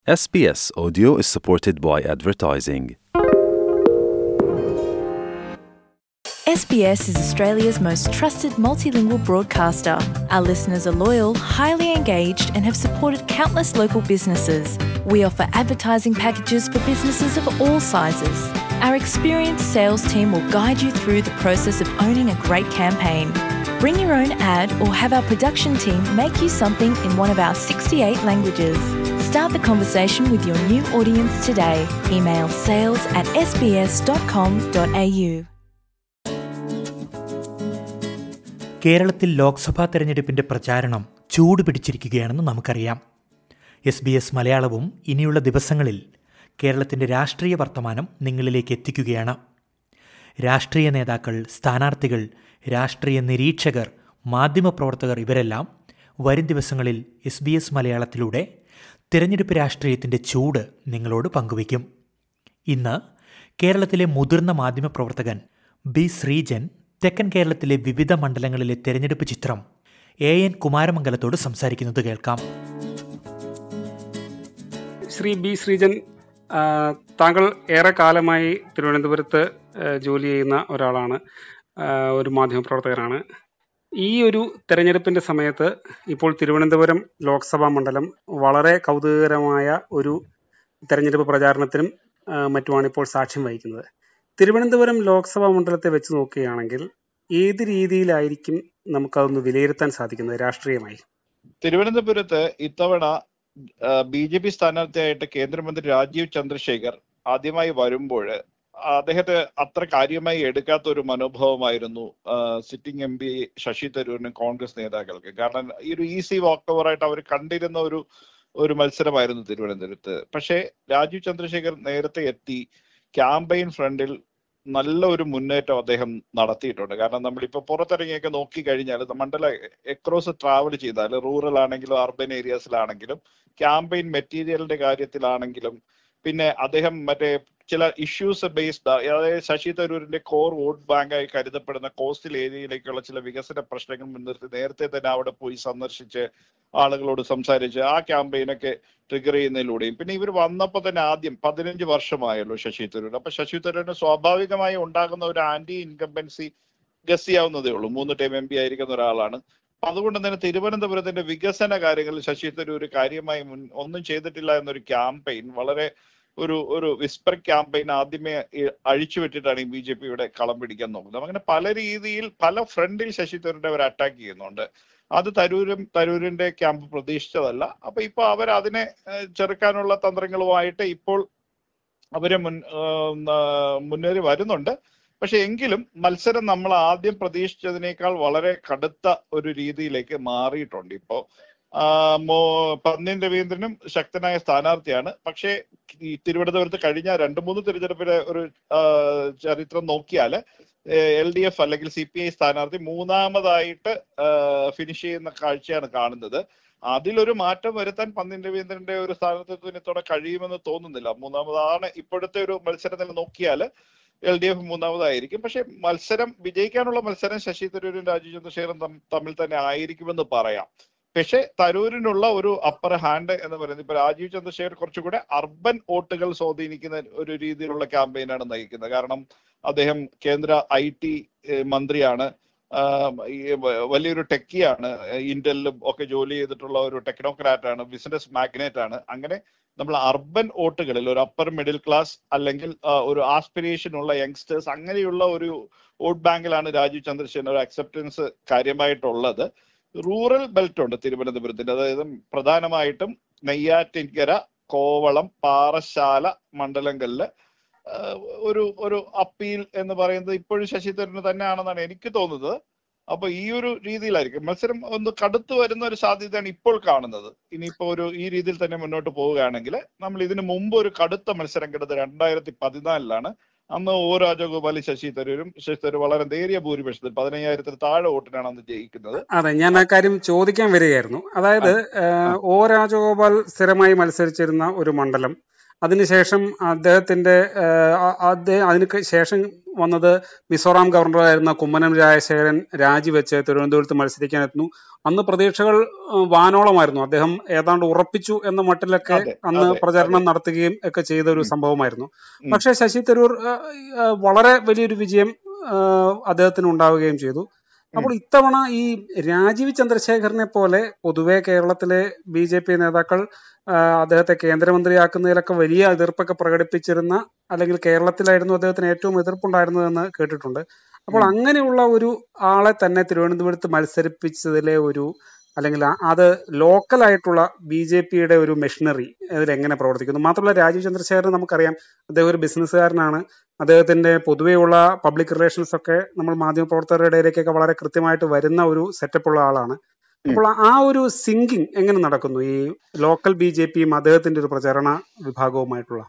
SBS Audio is supported by advertising. SBS is Australia's most trusted multilingual broadcaster. Our listeners are loyal, highly engaged, and have supported countless local businesses. We offer advertising packages for businesses of all sizes. Our experienced sales team will guide you through the process of owning a great campaign. Bring your own ad or have our production team make you something in one of our 68 languages. Start the conversation with your new audience today. Email sales at sbs.com.au. കേരളത്തിൽ ലോക്സഭാ തെരഞ്ഞെടുപ്പിന്റെ പ്രചാരണം ചൂട് പിടിച്ചിരിക്കുകയാണെന്ന് നമുക്കറിയാം S B S മലയാളവും ഇനിയുള്ള ദിവസങ്ങളിൽ കേരളത്തിന്റെ രാഷ്ട്രീയ വർത്തമാനം നിങ്ങളിലേക്ക് എത്തിക്കുകയാണ് രാഷ്ട്രീയ നേതാക്കൾ സ്ഥാനാർത്ഥികൾ രാഷ്ട്രീയ നിരീക്ഷകർ മാധ്യമപ്രവർത്തകർ ഇവരെല്ലാം വരും ദിവസങ്ങളിൽ എസ് ബി എസ് മലയാളത്തിലൂടെ തിരഞ്ഞെടുപ്പ് രാഷ്ട്രീയത്തിന്റെ ചൂട് നിങ്ങളോട് പങ്കുവയ്ക്കും ഇന്ന് കേരളത്തിലെ മുതിർന്ന മാധ്യമപ്രവർത്തകൻ ബി ശ്രീജൻ തെക്കൻ കേരളത്തിലെ വിവിധ മണ്ഡലങ്ങളിലെ തെരഞ്ഞെടുപ്പ് ചിത്രം എ എൻ കുമാരമംഗലത്തോട് സംസാരിക്കുന്നത് കേൾക്കാം ശ്രീ ബി ശ്രീജൻ ആ, താങ്കൾ ഏറെ കാലമായി തിരുവനന്തപുരത്ത് ആ, ജോലി ചെയ്യുന്ന ഒരാളാണ് ആ, ഒരു മാധ്യമപ്രവർത്തകനാണ് ഈ ഒരു തെരഞ്ഞെടുപ്പിന്റെ സമയത്ത് ഇപ്പോൾ തിരുവനന്തപുരം ലോക്സഭാ മണ്ഡലം വളരെ കൗതുകകരമായ ഒരു തെരഞ്ഞെടുപ്പ് പ്രചാരണത്തിനും ആ, മറ്റുമാണ് ഇപ്പോൾ സാക്ഷ്യം വഹിക്കുന്നത് തിരുവനന്തപുരം ലോക്സഭാ മണ്ഡലത്തെ വെച്ച് നോക്കുകയാണെങ്കിൽ ഏത് രീതിയിലായിരിക്കും നമുക്കതൊന്ന് വിലയിരുത്താൻ സാധിക്കുന്നത് രാഷ്ട്രീയമായി തിരുവനന്തപുരത്ത് ഇത്തവണ ബി ജെ പി സ്ഥാനാർത്ഥിയായിട്ട് കേന്ദ്രമന്ത്രി രാജീവ് ചന്ദ്രശേഖർ ആദ്യമായി വരുമ്പോൾ അദ്ദേഹത്തെ അത്ര കാര്യമായി എടുക്കാത്ത ഒരു മനോഭാവമായിരുന്നു സിറ്റിംഗ് എം പി ശശി തരൂരിനും കോൺഗ്രസ് നേതാക്കൾക്ക് കാരണം ഈ ഒരു ഈസി വാക്ക് ഓവർ ആയിട്ട് അവർ കണ്ടിരുന്ന ഒരു ഒരു മത്സരമായിരുന്നു തിരുവനന്തപുരത്ത് പക്ഷേ രാജീവ് ചന്ദ്രശേഖർ നേരത്തെ എത്തി ക്യാമ്പയിൻ ഫ്രണ്ടിൽ നല്ല ഒരു മുന്നേറ്റം അദ്ദേഹം നടത്തിയിട്ടുണ്ട് കാരണം നമ്മളിപ്പോ പുറത്തിറങ്ങിയൊക്കെ നോക്കി കഴിഞ്ഞാൽ മണ്ഡല എക്രോസ് ട്രാവൽ ചെയ്താൽ റൂറൽ ആണെങ്കിലും അർബൻ ഏരിയാസിലാണെങ്കിലും ക്യാമ്പയിൻ മെറ്റീരിയലിന്റെ കാര്യത്തിലാണെങ്കിലും പിന്നെ അദ്ദേഹം മറ്റേ ചില ഇഷ്യൂസ് ബേസ്ഡ് അതായത് ശശി തരൂരിന്റെ കോർ വോട്ട് ബാങ്കായി കരുതപ്പെടുന്ന കോസ്റ്റൽ ഏരിയയിലേക്കുള്ള ചില വികസന പ്രശ്നങ്ങൾ മുൻനിർത്തി നേരത്തെ തന്നെ അവിടെ പോയി സന്ദർശിച്ച് ആളുകളോട് സംസാരിച്ച് ആ ക്യാമ്പയിനൊക്കെ ട്രിഗർ ചെയ്യുന്നതിലൂടെയും പിന്നെ ഇവർ വന്നപ്പോൾ തന്നെ ആദ്യം പതിനഞ്ച് വർഷമായല്ലോ ശശി തരൂർ അപ്പൊ ശശി തരൂരിന് സ്വാഭാവികമായി ഉണ്ടാകുന്ന ഒരു ആന്റി ഇൻകംബൻസി ഗസ് ചെയ്യാവുന്നതേ ഉള്ളൂ മൂന്ന് ടൈം എം പി ആയിരിക്കുന്ന ഒരാളാണ് അപ്പൊ അതുകൊണ്ട് തന്നെ തിരുവനന്തപുരത്തിന്റെ വികസന കാര്യങ്ങളിൽ ശശി തരൂർ കാര്യമായി മുൻ ഒന്നും ചെയ്തിട്ടില്ല എന്നൊരു ക്യാമ്പയിൻ വളരെ ഒരു ഒരു വിസ്പർ ക്യാമ്പയിൻ ആദ്യമേ ഈ- അഴിച്ചുവിട്ടിട്ടാണ് ഈ ബി ജെ പി ഇവിടെ കളം പിടിക്കാൻ നോക്കുന്നത് അങ്ങനെ പല രീതിയിൽ പല ഫ്രണ്ടിൽ ശശി തരൂരിനെ അവർ അറ്റാക്ക് ചെയ്യുന്നുണ്ട് അത് തരൂരും തരൂരിന്റെ ക്യാമ്പ് പ്രതീക്ഷിച്ചതല്ല അപ്പൊ ഇപ്പൊ അവർ അതിനെ ഏഹ്, ചെറുക്കാനുള്ള തന്ത്രങ്ങളുമായിട്ട് ഇപ്പോൾ അവരെ മുൻ ഏഹ്, ന- മുന്നേറി വരുന്നുണ്ട് പക്ഷെ എങ്കിലും മത്സരം നമ്മൾ ആദ്യം പ്രതീക്ഷിച്ചതിനേക്കാൾ വളരെ കടുത്ത ഒരു രീതിയിലേക്ക് മാറിയിട്ടുണ്ട് ഇപ്പോ ആ, മോ പന്നിൻ രവീന്ദ്രനും ശക്തനായ സ്ഥാനാർത്ഥിയാണ് പക്ഷേ ഈ തിരുവനന്തപുരത്ത് കഴിഞ്ഞ രണ്ട് മൂന്ന് തിരഞ്ഞെടുപ്പിലെ ഒരു ആ, ചരിത്രം നോക്കിയാൽ എൽ ഡി എഫ് അല്ലെങ്കിൽ സി പി ഐ സ്ഥാനാർത്ഥി മൂന്നാമതായിട്ട് ഫിനിഷ് ചെയ്യുന്ന കാഴ്ചയാണ് കാണുന്നത് അതിലൊരു മാറ്റം വരുത്താൻ പന്നിൻ രവീന്ദ്രന്റെ ഒരു സ്ഥാനാർത്ഥിത്വത്തിന് ഇത്തോടെ കഴിയുമെന്ന് തോന്നുന്നില്ല മൂന്നാമതാണ് ഇപ്പോഴത്തെ ഒരു മത്സരത്തിൽ നോക്കിയാൽ എൽ ഡി എഫ് മൂന്നാമതായിരിക്കും പക്ഷെ മത്സരം വിജയിക്കാനുള്ള മത്സരം ശശി തരൂരും രാജീവ് ചന്ദ്രശേഖരൻ തം- തമ്മിൽ തന്നെ ആയിരിക്കുമെന്ന് പറയാം പക്ഷെ തരൂരിനുള്ള ഒരു അപ്പർ ഹാൻഡ് എന്ന് പറയുന്നത് ഇപ്പൊ രാജീവ് ചന്ദ്രശേഖർ കുറച്ചുകൂടെ അർബൻ വോട്ടുകൾ സ്വാധീനിക്കുന്ന ഒരു രീതിയിലുള്ള ക്യാമ്പയിനാണ് നയിക്കുന്നത് കാരണം അദ്ദേഹം കേന്ദ്ര ഐ ടി മന്ത്രിയാണ് ആഹ് ഈ വ- വലിയൊരു ടെക്കിയാണ് ഇന്റലിലും ഒക്കെ ജോലി ചെയ്തിട്ടുള്ള ഒരു ടെക്നോക്രാറ്റ് ആണ് ബിസിനസ് മാഗ്നേറ്റ് ആണ് അങ്ങനെ നമ്മൾ അർബൻ വോട്ടുകളിൽ ഒരു അപ്പർ മിഡിൽ ക്ലാസ് അല്ലെങ്കിൽ ആ, ഒരു ആസ്പിരേഷൻ ഉള്ള യങ്സ്റ്റേഴ്സ് അങ്ങനെയുള്ള ഒരു വോട്ട് ബാങ്കിലാണ് രാജീവ് ചന്ദ്രശേഖരൻ ഒരു അക്സെപ്റ്റൻസ് കാര്യമായിട്ടുള്ളത് റൂറൽ ബെൽറ്റ് ഉണ്ട് തിരുവനന്തപുരത്തിന്റെ അതായത് പ്രധാനമായിട്ടും നെയ്യാറ്റിൻകര കോവളം പാറശാല മണ്ഡലങ്ങളില് ആഹ് ഒരു ഒരു അപ്പീൽ എന്ന് പറയുന്നത് ഇപ്പോഴും ശശി തരൂരിന് തന്നെയാണെന്നാണ് എനിക്ക് തോന്നുന്നത് അപ്പൊ ഈ ഒരു രീതിയിലായിരിക്കും മത്സരം ഒന്ന് കടുത്തു വരുന്ന ഒരു സാധ്യതയാണ് ഇപ്പോൾ കാണുന്നത് ഇനിയിപ്പോ ഒരു ഈ രീതിയിൽ തന്നെ മുന്നോട്ട് പോവുകയാണെങ്കിൽ നമ്മൾ ഇതിനു മുമ്പ് ഒരു കടുത്ത മത്സരം കിടന്നത് രണ്ടായിരത്തി പതിനാലിലാണ് അന്ന് ഒ രാജഗോപാലി ശശി തരൂരും ശശി തരൂർ വളരെ നേരിയ ഭൂരിപക്ഷത്തിൽ പതിനയ്യായിരത്തിന് താഴെ വോട്ടിനാണ് അന്ന് ജയിക്കുന്നത് അതെ ഞാൻ ആ കാര്യം ചോദിക്കാൻ വരികയായിരുന്നു അതായത് ഏഹ്, ഒ രാജഗോപാൽ സ്ഥിരമായി മത്സരിച്ചിരുന്ന ഒരു മണ്ഡലം അതിനുശേഷം അദ്ദേഹത്തിന്റെ ഏഹ്, അ- അദ്ദേഹം അതിന് ക- ശേഷം വന്നത് മിസോറാം ഗവർണറായിരുന്ന കുമ്മനം രാജശേഖരൻ രാജിവെച്ച് തിരുവനന്തപുരത്ത് മത്സരിക്കാൻ എത്തുന്നു അന്ന് പ്രതീക്ഷകൾ ഏഹ്, വാനോളമായിരുന്നു അദ്ദേഹം ഏതാണ്ട് ഉറപ്പിച്ചു എന്ന മട്ടിലൊക്കെ അതെ അന്ന് അതെ അതെ പ്രചരണം നടത്തുകയും ഒക്കെ ചെയ്ത ഒരു ഉം, സംഭവമായിരുന്നു ഉം, പക്ഷേ ശശി തരൂർ ഏഹ്, ഏഹ്, വളരെ വലിയൊരു വിജയം ഏഹ്, അദ്ദേഹത്തിന് ഉണ്ടാവുകയും ചെയ്തു ഉം, അപ്പോൾ ഇത്തവണ ഈ രാജീവ് ചന്ദ്രശേഖരനെ പോലെ പൊതുവെ കേരളത്തിലെ ബി ജെ പി നേതാക്കൾ ആ, അദ്ദേഹത്തെ കേന്ദ്രമന്ത്രിയാക്കുന്നതിലൊക്കെ വലിയ എതിർപ്പൊക്കെ പ്രകടിപ്പിച്ചിരുന്ന അല്ലെങ്കിൽ കേരളത്തിലായിരുന്നു അദ്ദേഹത്തിന് ഏറ്റവും എതിർപ്പുണ്ടായിരുന്നതെന്ന് കേട്ടിട്ടുണ്ട് അപ്പോൾ ഉം. അങ്ങനെയുള്ള ഒരു ആളെ തന്നെ തിരുവനന്തപുരത്ത് മത്സരിപ്പിച്ചതിലെ ഒരു അല്ലെങ്കിൽ ആ- അത് ലോക്കൽ ആയിട്ടുള്ള ബി ജെ പിയുടെ ഒരു മെഷീനറി അതിൽ എങ്ങനെ പ്രവർത്തിക്കുന്നു മാത്രമല്ല രാജീവ് ചന്ദ്രശേഖരൻ നമുക്കറിയാം അദ്ദേഹം ഒരു ബിസിനസ്സുകാരനാണ് അദ്ദേഹത്തിന്റെ പൊതുവെയുള്ള പബ്ലിക് റിലേഷൻസ് ഒക്കെ നമ്മൾ മാധ്യമപ്രവർത്തകരുടെ ഇടയിലേക്കൊക്കെ വളരെ കൃത്യമായിട്ട് വരുന്ന ഒരു സെറ്റപ്പ് ഉള്ള ആളാണ് ഉം. അപ്പോൾ ആ ഒരു സിങ്കിങ് എങ്ങനെ നടക്കുന്നു ഈ ലോക്കൽ ബി ജെ പിയും അദ്ദേഹത്തിന്റെ ഒരു പ്രചരണ വിഭാഗവുമായിട്ടുള്ള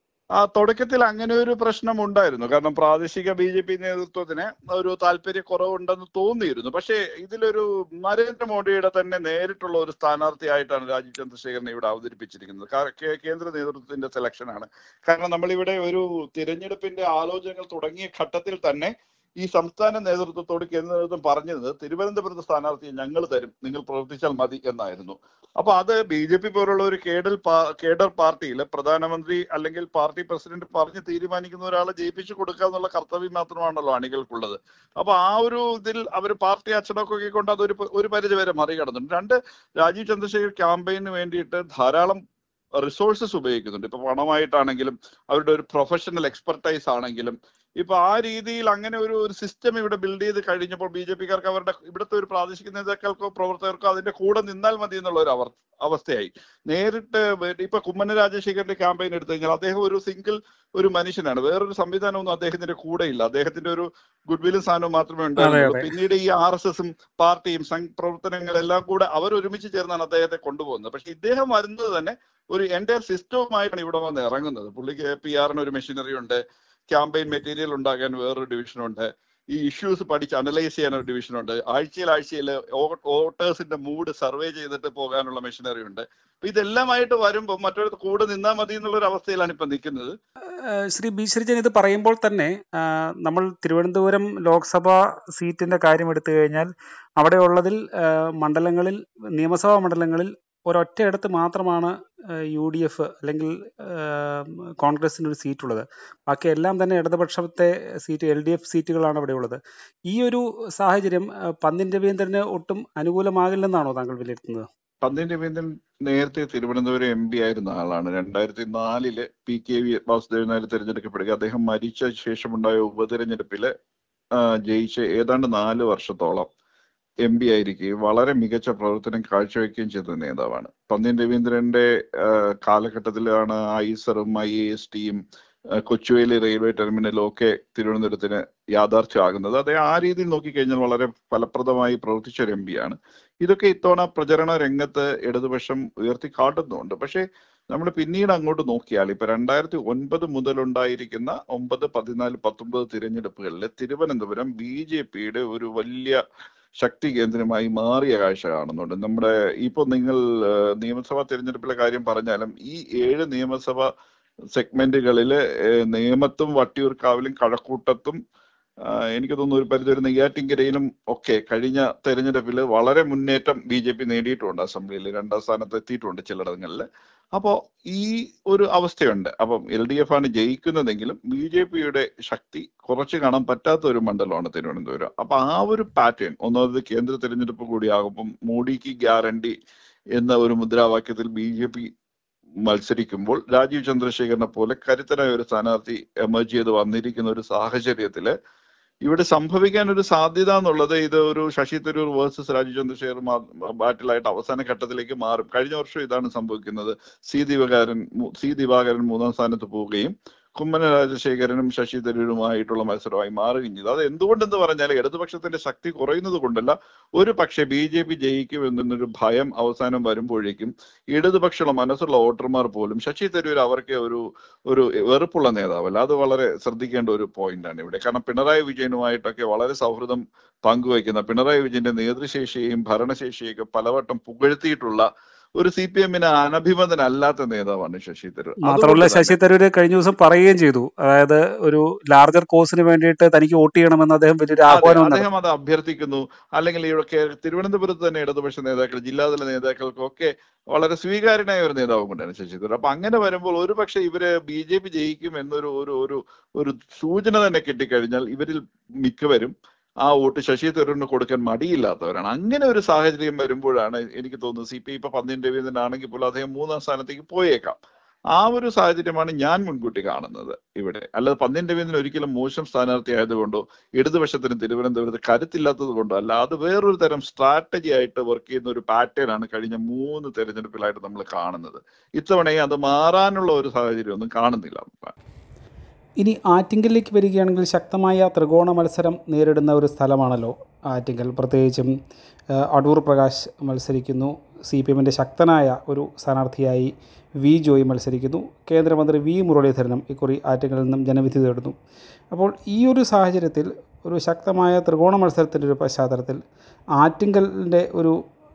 ആ തുടക്കത്തിൽ അങ്ങനെ ഒരു പ്രശ്നം ഉണ്ടായിരുന്നു കാരണം പ്രാദേശിക ബി ജെ പി നേതൃത്വത്തിന് ഒരു താല്പര്യക്കുറവുണ്ടെന്ന് തോന്നിയിരുന്നു പക്ഷേ ഇതിലൊരു നരേന്ദ്രമോദിയുടെ തന്നെ നേരിട്ടുള്ള ഒരു സ്ഥാനാർത്ഥിയായിട്ടാണ് രാജീവ് ചന്ദ്രശേഖരനെ ഇവിടെ അവതരിപ്പിച്ചിരിക്കുന്നത് കാ- കേ- കേന്ദ്ര നേതൃത്വത്തിന്റെ സെലക്ഷനാണ് കാരണം നമ്മളിവിടെ ഒരു തിരഞ്ഞെടുപ്പിന്റെ ആലോചനകൾ തുടങ്ങിയ ഘട്ടത്തിൽ തന്നെ ഈ സംസ്ഥാന നേതൃത്വത്തോട് കേന്ദ്ര നേതൃത്വം പറഞ്ഞത് തിരുവനന്തപുരത്ത് സ്ഥാനാർത്ഥിയെ ഞങ്ങൾ തരും നിങ്ങൾ പ്രവർത്തിച്ചാൽ മതി എന്നായിരുന്നു അപ്പൊ അത് ബി ജെ പി പോലുള്ള ഒരു കേഡൽ പാ- കേഡർ പാർട്ടിയിൽ പ്രധാനമന്ത്രി അല്ലെങ്കിൽ പാർട്ടി പ്രസിഡന്റ് പറഞ്ഞ് തീരുമാനിക്കുന്ന ഒരാളെ ജയിപ്പിച്ചു കൊടുക്കുക എന്നുള്ള കർത്തവ്യം മാത്രമാണല്ലോ അണികൾക്കുള്ളത് അപ്പൊ ആ ഒരു ഇതിൽ അവർ പാർട്ടി അച്ചടക്കമൊക്കെ കൊണ്ട് അതൊരു പ- ഒരു പരിധി വരെ മറികടന്നുണ്ട് രണ്ട് രാജീവ് ചന്ദ്രശേഖർ ക്യാമ്പയിന് വേണ്ടിയിട്ട് ധാരാളം റിസോഴ്സസ് ഉപയോഗിക്കുന്നുണ്ട് ഇപ്പൊ പണമായിട്ടാണെങ്കിലും അവരുടെ ഒരു പ്രൊഫഷണൽ എക്സ്പെർട്ടൈസ് ആണെങ്കിലും ഇപ്പൊ ആ രീതിയിൽ അങ്ങനെ ഒരു ഒരു സിസ്റ്റം ഇവിടെ ബിൽഡ് ചെയ്ത് കഴിഞ്ഞപ്പോൾ ബി ജെ പിക്കാർക്ക് അവരുടെ ഇവിടുത്തെ ഒരു പ്രാദേശിക നേതാക്കൾക്കോ പ്രവർത്തകർക്കോ അതിന്റെ കൂടെ നിന്നാൽ മതി എന്നുള്ള ഒരു അവർ അവസ്ഥയായി നേരിട്ട് വേ- ഇപ്പൊ കുമ്മന രാജശേഖരന്റെ ക്യാമ്പയിൻ എടുത്തു കഴിഞ്ഞാൽ അദ്ദേഹം ഒരു സിംഗിൾ ഒരു മനുഷ്യനാണ് വേറൊരു സംവിധാനമൊന്നും അദ്ദേഹത്തിന്റെ കൂടെ ഇല്ല അദ്ദേഹത്തിന്റെ ഒരു ഗുഡ് വില്ലും സാധനവും മാത്രമേ അതെ ഉണ്ടായിരുന്നുള്ളൂ അതെ പിന്നീട് ഈ ആർ എസ് എസും പാർട്ടിയും സംഘ പ്രവർത്തനങ്ങളെല്ലാം കൂടെ അവർ ഒരുമിച്ച് ചേർന്നാണ് അദ്ദേഹത്തെ കൊണ്ടുപോകുന്നത് പക്ഷെ ഇദ്ദേഹം വരുന്നത് തന്നെ ഒരു എൻ്റെ സിസ്റ്റവുമായിട്ടാണ് ഇവിടെ വന്ന് ഇറങ്ങുന്നത് പുള്ളിക്ക് പി ആറിന് ഒരു മെഷീനറി ഉണ്ട് ക്യാമ്പയിൻ മെറ്റീരിയൽ ഉണ്ടാക്കാൻ വേറൊരു ഡിവിഷൻ ഉണ്ട് ഈ ഇഷ്യൂസ് പഠിച്ച് അനലൈസ് ചെയ്യാൻ ഒരു ഡിവിഷൻ ഉണ്ട് ആഴ്ചയിൽ ആഴ്ചയിൽ വോട്ടേഴ്സിന്റെ മൂഡ് സർവേ ചെയ്തിട്ട് പോകാനുള്ള മെഷീനറി ഉണ്ട് അപ്പൊ ഇതെല്ലാമായിട്ട് വരുമ്പോൾ മറ്റൊരു കൂടെ നിന്നാൽ മതി എന്നുള്ള ഒരു അവസ്ഥയിലാണ് ഇപ്പൊ നിൽക്കുന്നത് ഏഹ് ശ്രീ ബി ശ്രീജൻ ഇത് പറയുമ്പോൾ തന്നെ ആ, നമ്മൾ തിരുവനന്തപുരം ലോക്സഭാ സീറ്റിന്റെ കാര്യം എടുത്തു കഴിഞ്ഞാൽ അവിടെ ഉള്ളതിൽ ഏഹ് മണ്ഡലങ്ങളിൽ നിയമസഭാ മണ്ഡലങ്ങളിൽ ഒരൊറ്റയിടത്ത് മാത്രമാണ് യു ഡി എഫ് അല്ലെങ്കിൽ ഏഹ് കോൺഗ്രസിന് ഒരു സീറ്റ് ഉള്ളത് ബാക്കി എല്ലാം തന്നെ ഇടതുപക്ഷത്തെ സീറ്റ് എൽ ഡി എഫ് സീറ്റുകളാണ് അവിടെ ഉള്ളത് ഈ ഒരു സാഹചര്യം ഏഹ് പന്ന്യൻ രവീന്ദ്രന് ഒട്ടും അനുകൂലമാകില്ലെന്നാണോ താങ്കൾ വിലയിരുത്തുന്നത് പന്ന്യൻ രവീന്ദ്രൻ നേരത്തെ തിരുവനന്തപുരം എം പി ആയിരുന്ന ആളാണ് രണ്ടായിരത്തി നാലില് P K V Vasudevan Nair തിരഞ്ഞെടുക്കപ്പെടുക അദ്ദേഹം മരിച്ച ശേഷമുണ്ടായ ഉപതെരഞ്ഞെടുപ്പില് ആ, ജയിച്ച് ഏതാണ്ട് നാല് വർഷത്തോളം എം പി ആയിരിക്കുകയും വളരെ മികച്ച പ്രവർത്തനം കാഴ്ചവെക്കുകയും ചെയ്ത നേതാവാണ് പന്ന്യൻ രവീന്ദ്രന്റെ ആ, കാലഘട്ടത്തിലാണ് ഐസറും ഐ എ എസ് ടിയും കൊച്ചുവേലി റെയിൽവേ ടെർമിനലും ഒക്കെ തിരുവനന്തപുരത്തിന് യാഥാർത്ഥ്യമാകുന്നത് അദ്ദേഹം ആ രീതിയിൽ നോക്കിക്കഴിഞ്ഞാൽ വളരെ ഫലപ്രദമായി പ്രവർത്തിച്ച ഒരു എം ആണ് ഇതൊക്കെ ഇത്തവണ പ്രചരണ രംഗത്ത് ഇടതുപക്ഷം ഉയർത്തി കാട്ടുന്നുണ്ട് പക്ഷേ നമ്മൾ പിന്നീട് അങ്ങോട്ട് നോക്കിയാൽ ഇപ്പൊ രണ്ടായിരത്തി ഒൻപത് മുതലുണ്ടായിരിക്കുന്ന ഒമ്പത് പതിനാല് പത്തൊമ്പത് തിരഞ്ഞെടുപ്പുകളിൽ തിരുവനന്തപുരം ബി ജെ പിയുടെ ഒരു വലിയ ശക്തി കേന്ദ്രമായി മാറിയ കാഴ്ച കാണുന്നുണ്ട് നമ്മുടെ ഇപ്പൊ നിങ്ങൾ ആ, നിയമസഭാ തിരഞ്ഞെടുപ്പിലെ കാര്യം പറഞ്ഞാലും ഈ ഏഴ് നിയമസഭ സെഗ്മെന്റുകളില് നേമത്തും വട്ടിയൂർക്കാവിലും കഴക്കൂട്ടത്തും ആ, എനിക്ക് തോന്നുന്നു ഒരു പരിധി ഒരു നെയ്യാറ്റിൻകരയിലും ഒക്കെ കഴിഞ്ഞ തെരഞ്ഞെടുപ്പിൽ വളരെ മുന്നേറ്റം ബി ജെ പി നേടിയിട്ടുണ്ട് അസംബ്ലിയിൽ രണ്ടാം സ്ഥാനത്ത് എത്തിയിട്ടുണ്ട് ചിലയിടങ്ങളിൽ അപ്പോ ഈ ഒരു അവസ്ഥയുണ്ട് അപ്പം എൽ ഡി എഫ് ആണ് ജയിക്കുന്നതെങ്കിലും ബി ജെ പിയുടെ ശക്തി കുറച്ച് കാണാൻ പറ്റാത്ത ഒരു മണ്ഡലമാണ് തിരുവനന്തപുരം അപ്പൊ ആ ഒരു പാറ്റേൺ ഒന്നാമത് കേന്ദ്ര തിരഞ്ഞെടുപ്പ് കൂടിയാകുമ്പം മോഡിക്ക് ഗ്യാരണ്ടി എന്ന ഒരു മുദ്രാവാക്യത്തിൽ ബി ജെ പി മത്സരിക്കുമ്പോൾ രാജീവ് ചന്ദ്രശേഖരനെ പോലെ കരുത്തനായ ഒരു സ്ഥാനാർത്ഥി എമർജ് ചെയ്ത് വന്നിരിക്കുന്ന ഒരു സാഹചര്യത്തില് ഇവിടെ സംഭവിക്കാൻ ഒരു സാധ്യത എന്നുള്ളത് ഇത് ഒരു ശശി തരൂർ വേഴ്സസ് രാജീവ് ചന്ദ്രശേഖർ മാ- ബാറ്റിലായിട്ട് അവസാന ഘട്ടത്തിലേക്ക് മാറും കഴിഞ്ഞ വർഷം ഇതാണ് സംഭവിക്കുന്നത് സി ദിവാകരൻ മൂ- സി ദിവാകരൻ മൂന്നാം സ്ഥാനത്ത് പോവുകയും കുമ്മന രാജശേഖരനും ശശി തരൂരുമായിട്ടുള്ള മത്സരമായി മാറുകയും ചെയ്തു അത് എന്തുകൊണ്ടെന്ന് പറഞ്ഞാൽ ഇടതുപക്ഷത്തിന്റെ ശക്തി കുറയുന്നത് കൊണ്ടല്ല ഒരു പക്ഷേ ബി ജെ പി ജയിക്കും എന്നൊരു ഭയം അവസാനം വരുമ്പോഴേക്കും ഇടതുപക്ഷമുള്ള മനസ്സുള്ള വോട്ടർമാർ പോലും ശശി തരൂർ അവർക്ക് ഒരു ഒരു വെറുപ്പുള്ള നേതാവല്ല അത് വളരെ ശ്രദ്ധിക്കേണ്ട ഒരു പോയിന്റ് ആണ് ഇവിടെ കാരണം പിണറായി വിജയനുമായിട്ടൊക്കെ വളരെ സൗഹൃദം പങ്കുവയ്ക്കുന്ന പിണറായി വിജയന്റെ നേതൃശേഷിയെയും ഭരണശേഷിയൊക്കെ പലവട്ടം പുകഴ്ത്തിയിട്ടുള്ള ഒരു സി പി എമ്മിന് അനഭിമതനല്ലാത്ത നേതാവാണ് ശശി തരൂർ മാത്രമല്ല അതുകൊണ്ട് ശശി തരൂര് കഴിഞ്ഞ ദിവസം പറയുകയും ചെയ്തു അതായത് ഒരു ലാർജർ കോസിന് വേണ്ടിയിട്ട് തനിക്ക് വോട്ട് ചെയ്യണമെന്ന് അദ്ദേഹം വലിയൊരു അതെ ആഹ്വാനം നടത്തി അദ്ദേഹം അത് അഭ്യർത്ഥിക്കുന്നു അല്ലെങ്കിൽ ഇവിടെ തിരുവനന്തപുരത്ത് തന്നെ ഇടതുപക്ഷ നേതാക്കൾ ജില്ലാതല നേതാക്കൾക്കൊക്കെ വളരെ സ്വീകാര്യനായ ഒരു നേതാവ് കൊണ്ടാണ് ശശി തരൂർ അപ്പൊ അങ്ങനെ വരുമ്പോൾ ഒരു പക്ഷെ ഇവര് ബി ജെ പി ജയിക്കും എന്നൊരു ഒരു ഒരു ഒരു സൂചന തന്നെ കിട്ടിക്കഴിഞ്ഞാൽ ഇവരിൽ മിക്കവരും ആ വോട്ട് ശശി തരൂരിന് കൊടുക്കാൻ മടിയില്ലാത്തവരാണ് അങ്ങനെ ഒരു സാഹചര്യം വരുമ്പോഴാണ് എനിക്ക് തോന്നുന്നത് സി പി ഇപ്പൊ പന്ന്യൻ രവീന്ദ്രൻ ആണെങ്കിൽ പോലും അദ്ദേഹം മൂന്നാം സ്ഥാനത്തേക്ക് പോയേക്കാം ആ ഒരു സാഹചര്യമാണ് ഞാൻ മുൻകൂട്ടി കാണുന്നത് ഇവിടെ അല്ലാതെ പന്ന്യൻ രവീന്ദ്രൻ ഒരിക്കലും മോശം സ്ഥാനാർത്ഥി ആയതുകൊണ്ടോ ഇടതുപക്ഷത്തിന് തിരുവനന്തപുരത്ത് കരുത്തില്ലാത്തത് കൊണ്ടോ അല്ല അത് വേറൊരു തരം സ്ട്രാറ്റജി ആയിട്ട് വർക്ക് ചെയ്യുന്ന ഒരു പാറ്റേൺ ആണ് കഴിഞ്ഞ മൂന്ന് തെരഞ്ഞെടുപ്പിലായിട്ട് നമ്മൾ കാണുന്നത് ഇത്തവണയും അത് മാറാനുള്ള ഒരു സാഹചര്യം ഒന്നും കാണുന്നില്ല ഇനി ആറ്റിങ്കലിലേക്ക് വരികയാണെങ്കിൽ ശക്തമായ ത്രികോണ മത്സരം നേരിടുന്ന ഒരു സ്ഥലമാണല്ലോ ആറ്റിങ്കൽ പ്രത്യേകിച്ചും ആ, അടൂർ പ്രകാശ് മത്സരിക്കുന്നു സി പി എമ്മിൻ്റെ ശക്തനായ ഒരു സ്ഥാനാർത്ഥിയായി വി ജോയി മത്സരിക്കുന്നു കേന്ദ്രമന്ത്രി വി മുരളീധരനും ഇക്കുറി ആറ്റിങ്കലിൽ നിന്നും ജനവിധി തേടുന്നു അപ്പോൾ ഈ ഒരു സാഹചര്യത്തിൽ ഒരു ശക്തമായ ത്രികോണ മത്സരത്തിൻ്റെ ഒരു പശ്ചാത്തലത്തിൽ ആറ്റിങ്കലിൻ്റെ ഒരു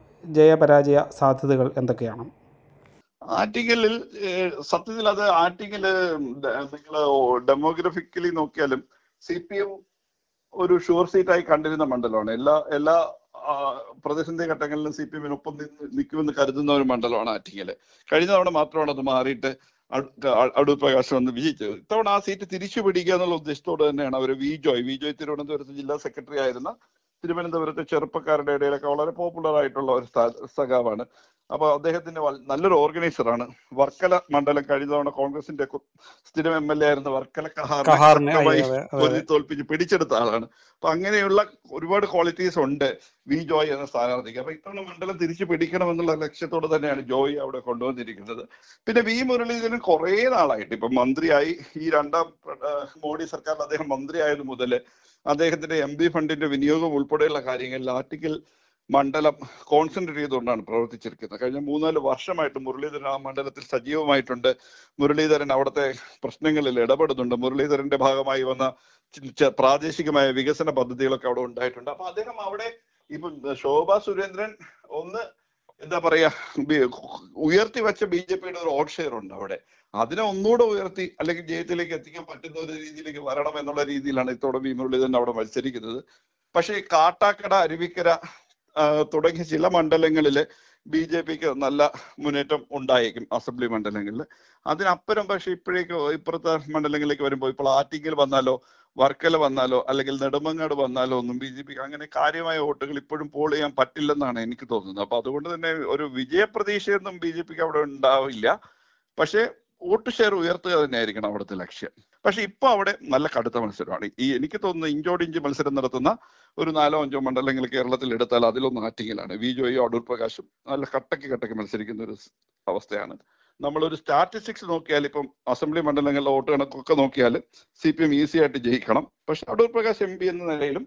ജയപരാജയ സാധ്യതകൾ എന്തൊക്കെയാണ് ആർട്ടിക്കലിൽ സത്യത്തിൽ അത് ആർട്ടിക്കല് നിങ്ങൾ ഡെമോഗ്രഫിക്കലി നോക്കിയാലും സി പി എം ഒരു ഷുവർ സീറ്റായി കണ്ടിരുന്ന മണ്ഡലമാണ് എല്ലാ എല്ലാ ആ, പ്രതിസന്ധി ഘട്ടങ്ങളിലും സി പി എമ്മിനൊപ്പം നിന്ന് നിൽക്കുമെന്ന് കരുതുന്ന ഒരു മണ്ഡലമാണ് ആറ്റിങ്ങല് കഴിഞ്ഞ തവണ മാത്രമാണ് അത് മാറിയിട്ട് അട- അ- അടൂർ പ്രകാശ് വന്ന് വിജയിച്ചത് ഇത്തവണ ആ സീറ്റ് തിരിച്ചു പിടിക്കുക എന്നുള്ള ഉദ്ദേശത്തോടെ തന്നെയാണ് അവർ വി ജോയ് വി ജോയ് തിരുവനന്തപുരത്ത് ജില്ലാ സെക്രട്ടറി ആയിരുന്ന തിരുവനന്തപുരത്തെ ചെറുപ്പക്കാരുടെ ഇടയിലൊക്കെ വളരെ പോപ്പുലർ ആയിട്ടുള്ള ഒരു സ്ഥാ- സഖാവാണ് അപ്പൊ അദ്ദേഹത്തിന്റെ വൽ- നല്ലൊരു ഓർഗനൈസറാണ് വർക്കല മണ്ഡലം കഴിഞ്ഞ തവണ കോൺഗ്രസിന്റെ കു- സ്ഥിരം എം എൽ എ ആയിരുന്ന വർക്കല കഹാറിനെ കഹാറിനെ അതെ, ശക്തമായി അതെ, അതെ. പൊരുതി തോൽപ്പിച്ച് പിടിച്ചെടുത്ത ആളാണ് അപ്പൊ അങ്ങനെയുള്ള ഒരുപാട് ക്വാളിറ്റീസ് ഉണ്ട് വി ജോയ് എന്ന സ്ഥാനാർത്ഥിക്ക് അപ്പൊ ഇത്തവണ മണ്ഡലം തിരിച്ചു പിടിക്കണം എന്നുള്ള ലക്ഷ്യത്തോടെ തന്നെയാണ് ജോയ് അവിടെ കൊണ്ടുവന്നിരിക്കുന്നത് പിന്നെ വി മുരളീധരൻ കുറെ നാളായിട്ട് ഇപ്പൊ മന്ത്രിയായി ഈ രണ്ടാം ആ, മോഡി സർക്കാരിൽ അദ്ദേഹം മന്ത്രിയായത് മുതൽ അദ്ദേഹത്തിന്റെ എം പി ഫണ്ടിന്റെ വിനിയോഗം ഉൾപ്പെടെയുള്ള കാര്യങ്ങളിൽ ആർട്ടിക്കൽ മണ്ഡലം കോൺസെൻട്രേറ്റ് ചെയ്തുകൊണ്ടാണ് പ്രവർത്തിച്ചിരിക്കുന്നത് കഴിഞ്ഞ മൂന്നാല് വർഷമായിട്ട് മുരളീധരൻ ആ മണ്ഡലത്തിൽ സജീവമായിട്ടുണ്ട് മുരളീധരൻ അവിടുത്തെ പ്രശ്നങ്ങളിൽ ഇടപെടുന്നുണ്ട് മുരളീധരന്റെ ഭാഗമായി വന്ന ചി- ച- പ്രാദേശികമായ വികസന പദ്ധതികളൊക്കെ അവിടെ ഉണ്ടായിട്ടുണ്ട് അപ്പൊ അദ്ദേഹം അവിടെ ഇപ്പൊ ശോഭ സുരേന്ദ്രൻ ഒന്ന് എന്താ പറയാ ബി- ഉയർത്തി വെച്ച ബി ജെ പിയുടെ ഒരു വോട്ട് ഷെയർ ഉണ്ട് അവിടെ അതിനെ ഒന്നുകൂടെ ഉയർത്തി അല്ലെങ്കിൽ ജയത്തിലേക്ക് എത്തിക്കാൻ പറ്റുന്ന ഒരു രീതിയിലേക്ക് വരണം എന്നുള്ള രീതിയിലാണ് ഇത്തവണ വി മുരളീധരൻ അവിടെ മത്സരിക്കുന്നത് പക്ഷേ ഈ കാട്ടാക്കട അരുവിക്കര ആ, തുടങ്ങിയ ചില മണ്ഡലങ്ങളിൽ ബി ജെ പിക്ക് നല്ല മുന്നേറ്റം ഉണ്ടായേക്കും അസംബ്ലി മണ്ഡലങ്ങളിൽ അതിനപ്പുറം പക്ഷെ ഇപ്പോഴേക്ക് ഇപ്പുറത്തെ മണ്ഡലങ്ങളിലേക്ക് വരുമ്പോൾ ഇപ്പോൾ ആറ്റിങ്ങൽ വന്നാലോ വർക്കല വന്നാലോ അല്ലെങ്കിൽ നെടുമങ്ങാട് വന്നാലോ ഒന്നും ബി ജെ പിക്ക് അങ്ങനെ കാര്യമായ വോട്ടുകൾ ഇപ്പോഴും പോൾ ചെയ്യാൻ പറ്റില്ലെന്നാണ് എനിക്ക് തോന്നുന്നത് അപ്പൊ അതുകൊണ്ട് തന്നെ ഒരു വിജയപ്രതീക്ഷയൊന്നും ബി ജെ പിക്ക് അവിടെ ഉണ്ടാവില്ല പക്ഷേ വോട്ട് ഷെയർ ഉയർത്തുക തന്നെയായിരിക്കണം അവിടുത്തെ ലക്ഷ്യം പക്ഷെ ഇപ്പൊ അവിടെ നല്ല കടുത്ത മത്സരമാണ് ഈ എനിക്ക് തോന്നുന്നു ഇഞ്ചോടിഞ്ച് മത്സരം നടത്തുന്ന ഒരു നാലോ അഞ്ചോ മണ്ഡലങ്ങൾ കേരളത്തിൽ എടുത്താൽ അതിലൊന്ന് ആറ്റിങ്ങലാണ് വി ജോയോ അടൂർ പ്രകാശും നല്ല കട്ടക്ക് കട്ടക്ക് മത്സരിക്കുന്ന ഒരു സ് അവസ്ഥയാണ് നമ്മളൊരു സ്റ്റാറ്റിസ്റ്റിക്സ് നോക്കിയാൽ ഇപ്പം അസംബ്ലി മണ്ഡലങ്ങളിലെ വോട്ട് കണക്കൊക്കെ നോക്കിയാൽ സി പി എം ഈസി ആയിട്ട് ജയിക്കണം പക്ഷെ അടൂർ പ്രകാശ് എം പി എന്ന നിലയിലും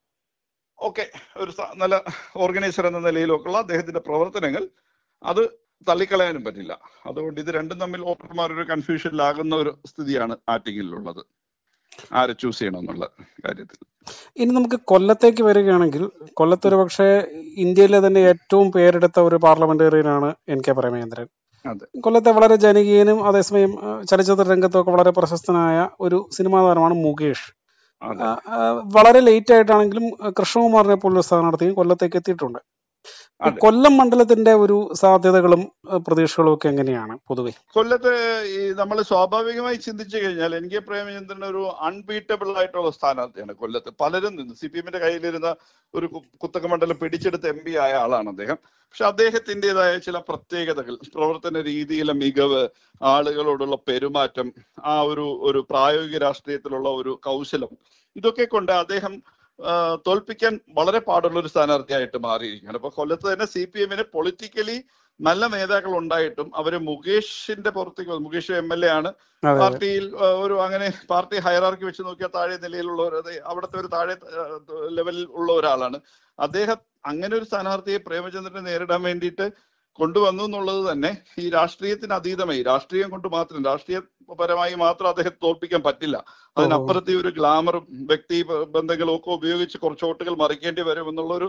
ഓക്കെ ഒരു സ- നല്ല ഓർഗനൈസർ എന്ന നിലയിലൊക്കെയുള്ള അദ്ദേഹത്തിന്റെ പ്രവർത്തനങ്ങൾ അത് തള്ളിക്കളയാനും പറ്റില്ല അതുകൊണ്ട് ഇത് രണ്ടും തമ്മിൽ വോട്ടർമാർ ഒരു കൺഫ്യൂഷനിലാകുന്ന ഒരു സ്ഥിതിയാണ് ആറ്റിങ്ങിലുള്ളത് ആരെ ചൂസ് ചെയ്യണം എന്നുള്ള കാര്യത്തിൽ ഇനി നമുക്ക് കൊല്ലത്തേക്ക് വരികയാണെങ്കിൽ കൊല്ലത്ത് ഒരു പക്ഷേ ഇന്ത്യയിലെ തന്നെ ഏറ്റവും പേരെടുത്ത ഒരു പാർലമെന്റേറിയനാണ് എൻ കെ പ്രേമചന്ദ്രൻ അതെ. കൊല്ലത്തെ വളരെ ജനകീയനും അതേസമയം ആ, ചലച്ചിത്ര രംഗത്തൊക്കെ വളരെ പ്രശസ്തനായ ഒരു സിനിമാ താരമാണ് മുകേഷ് അതെ ആ, ആ, വളരെ ലേറ്റ് ആയിട്ടാണെങ്കിലും ആ, കൃഷ്ണകുമാറിനെ പോലുള്ള സ്ഥാനാർത്ഥിയും കൊല്ലത്തേക്ക് എത്തിയിട്ടുണ്ട് ഈ അതെ. കൊല്ലം മണ്ഡലത്തിന്റെ ഒരു സാധ്യതകളും ആ, പ്രതീക്ഷകളും ഒക്കെ എങ്ങനെയാണ് പൊതുവെ കൊല്ലത്ത് ഈ നമ്മൾ സ്വാഭാവികമായി ചിന്തിച്ചു കഴിഞ്ഞാൽ എൻ കെ പ്രേമചന്ദ്രൻ ഒരു അൺബീറ്റബിൾ ആയിട്ടുള്ള സ്ഥാനാർത്ഥിയാണ് കൊല്ലത്ത് പലരും നിന്ന് സി പി എമ്മിന്റെ കയ്യിലിരുന്ന ഒരു കു- കുത്തക മണ്ഡലം പിടിച്ചെടുത്ത എം പി ആയ ആളാണ് അദ്ദേഹം പക്ഷെ അദ്ദേഹത്തിൻ്റെതായ ചില പ്രത്യേകതകൾ പ്രവർത്തന രീതിയിലെ മികവ് ആളുകളോടുള്ള പെരുമാറ്റം ആ ഒരു ഒരു പ്രായോഗിക രാഷ്ട്രീയത്തിലുള്ള ഒരു കൗശലം ഇതൊക്കെ കൊണ്ട് അദ്ദേഹം ആ, തോൽപ്പിക്കാൻ വളരെ പാടുള്ള ഒരു സ്ഥാനാർത്ഥിയായിട്ട് മാറിയിരിക്കുകയാണ് അപ്പൊ കൊല്ലത്ത് തന്നെ സി പി എമ്മിന് പൊളിറ്റിക്കലി നല്ല നേതാക്കൾ ഉണ്ടായിട്ടും അവര് മുകേഷിന്റെ പുറത്തേക്ക് വന്നു. മുകേഷ് എം എൽ എ ആണ് അതെ അതെ പാർട്ടിയിൽ ആ, ഒരു അങ്ങനെ പാർട്ടി ഹയറാർക്കി വെച്ച് നോക്കിയാൽ താഴെ നിലയിലുള്ള ഒരു അതെ, അവിടുത്തെ ഒരു താഴെ ആ, ലെവലിൽ ഉള്ള ഒരാളാണ് അദ്ദേഹം അങ്ങനെ ഒരു സ്ഥാനാർത്ഥിയെ പ്രേമചന്ദ്രനെ നേരിടാൻ വേണ്ടിയിട്ട് കൊണ്ടുവന്നു എന്നുള്ളത് തന്നെ ഈ രാഷ്ട്രീയത്തിന് അതീതമായി രാഷ്ട്രീയം കൊണ്ട് മാത്രം രാഷ്ട്രീയപരമായി മാത്രം അദ്ദേഹം തോൽപ്പിക്കാൻ പറ്റില്ല അതിനപ്പുറത്ത് ഈ ഒരു ഗ്ലാമറും വ്യക്തി ബന്ധങ്ങളും ഒക്കെ ഉപയോഗിച്ച് കുറച്ച് വോട്ടുകൾ മറിക്കേണ്ടി വരും എന്നുള്ള ഒരു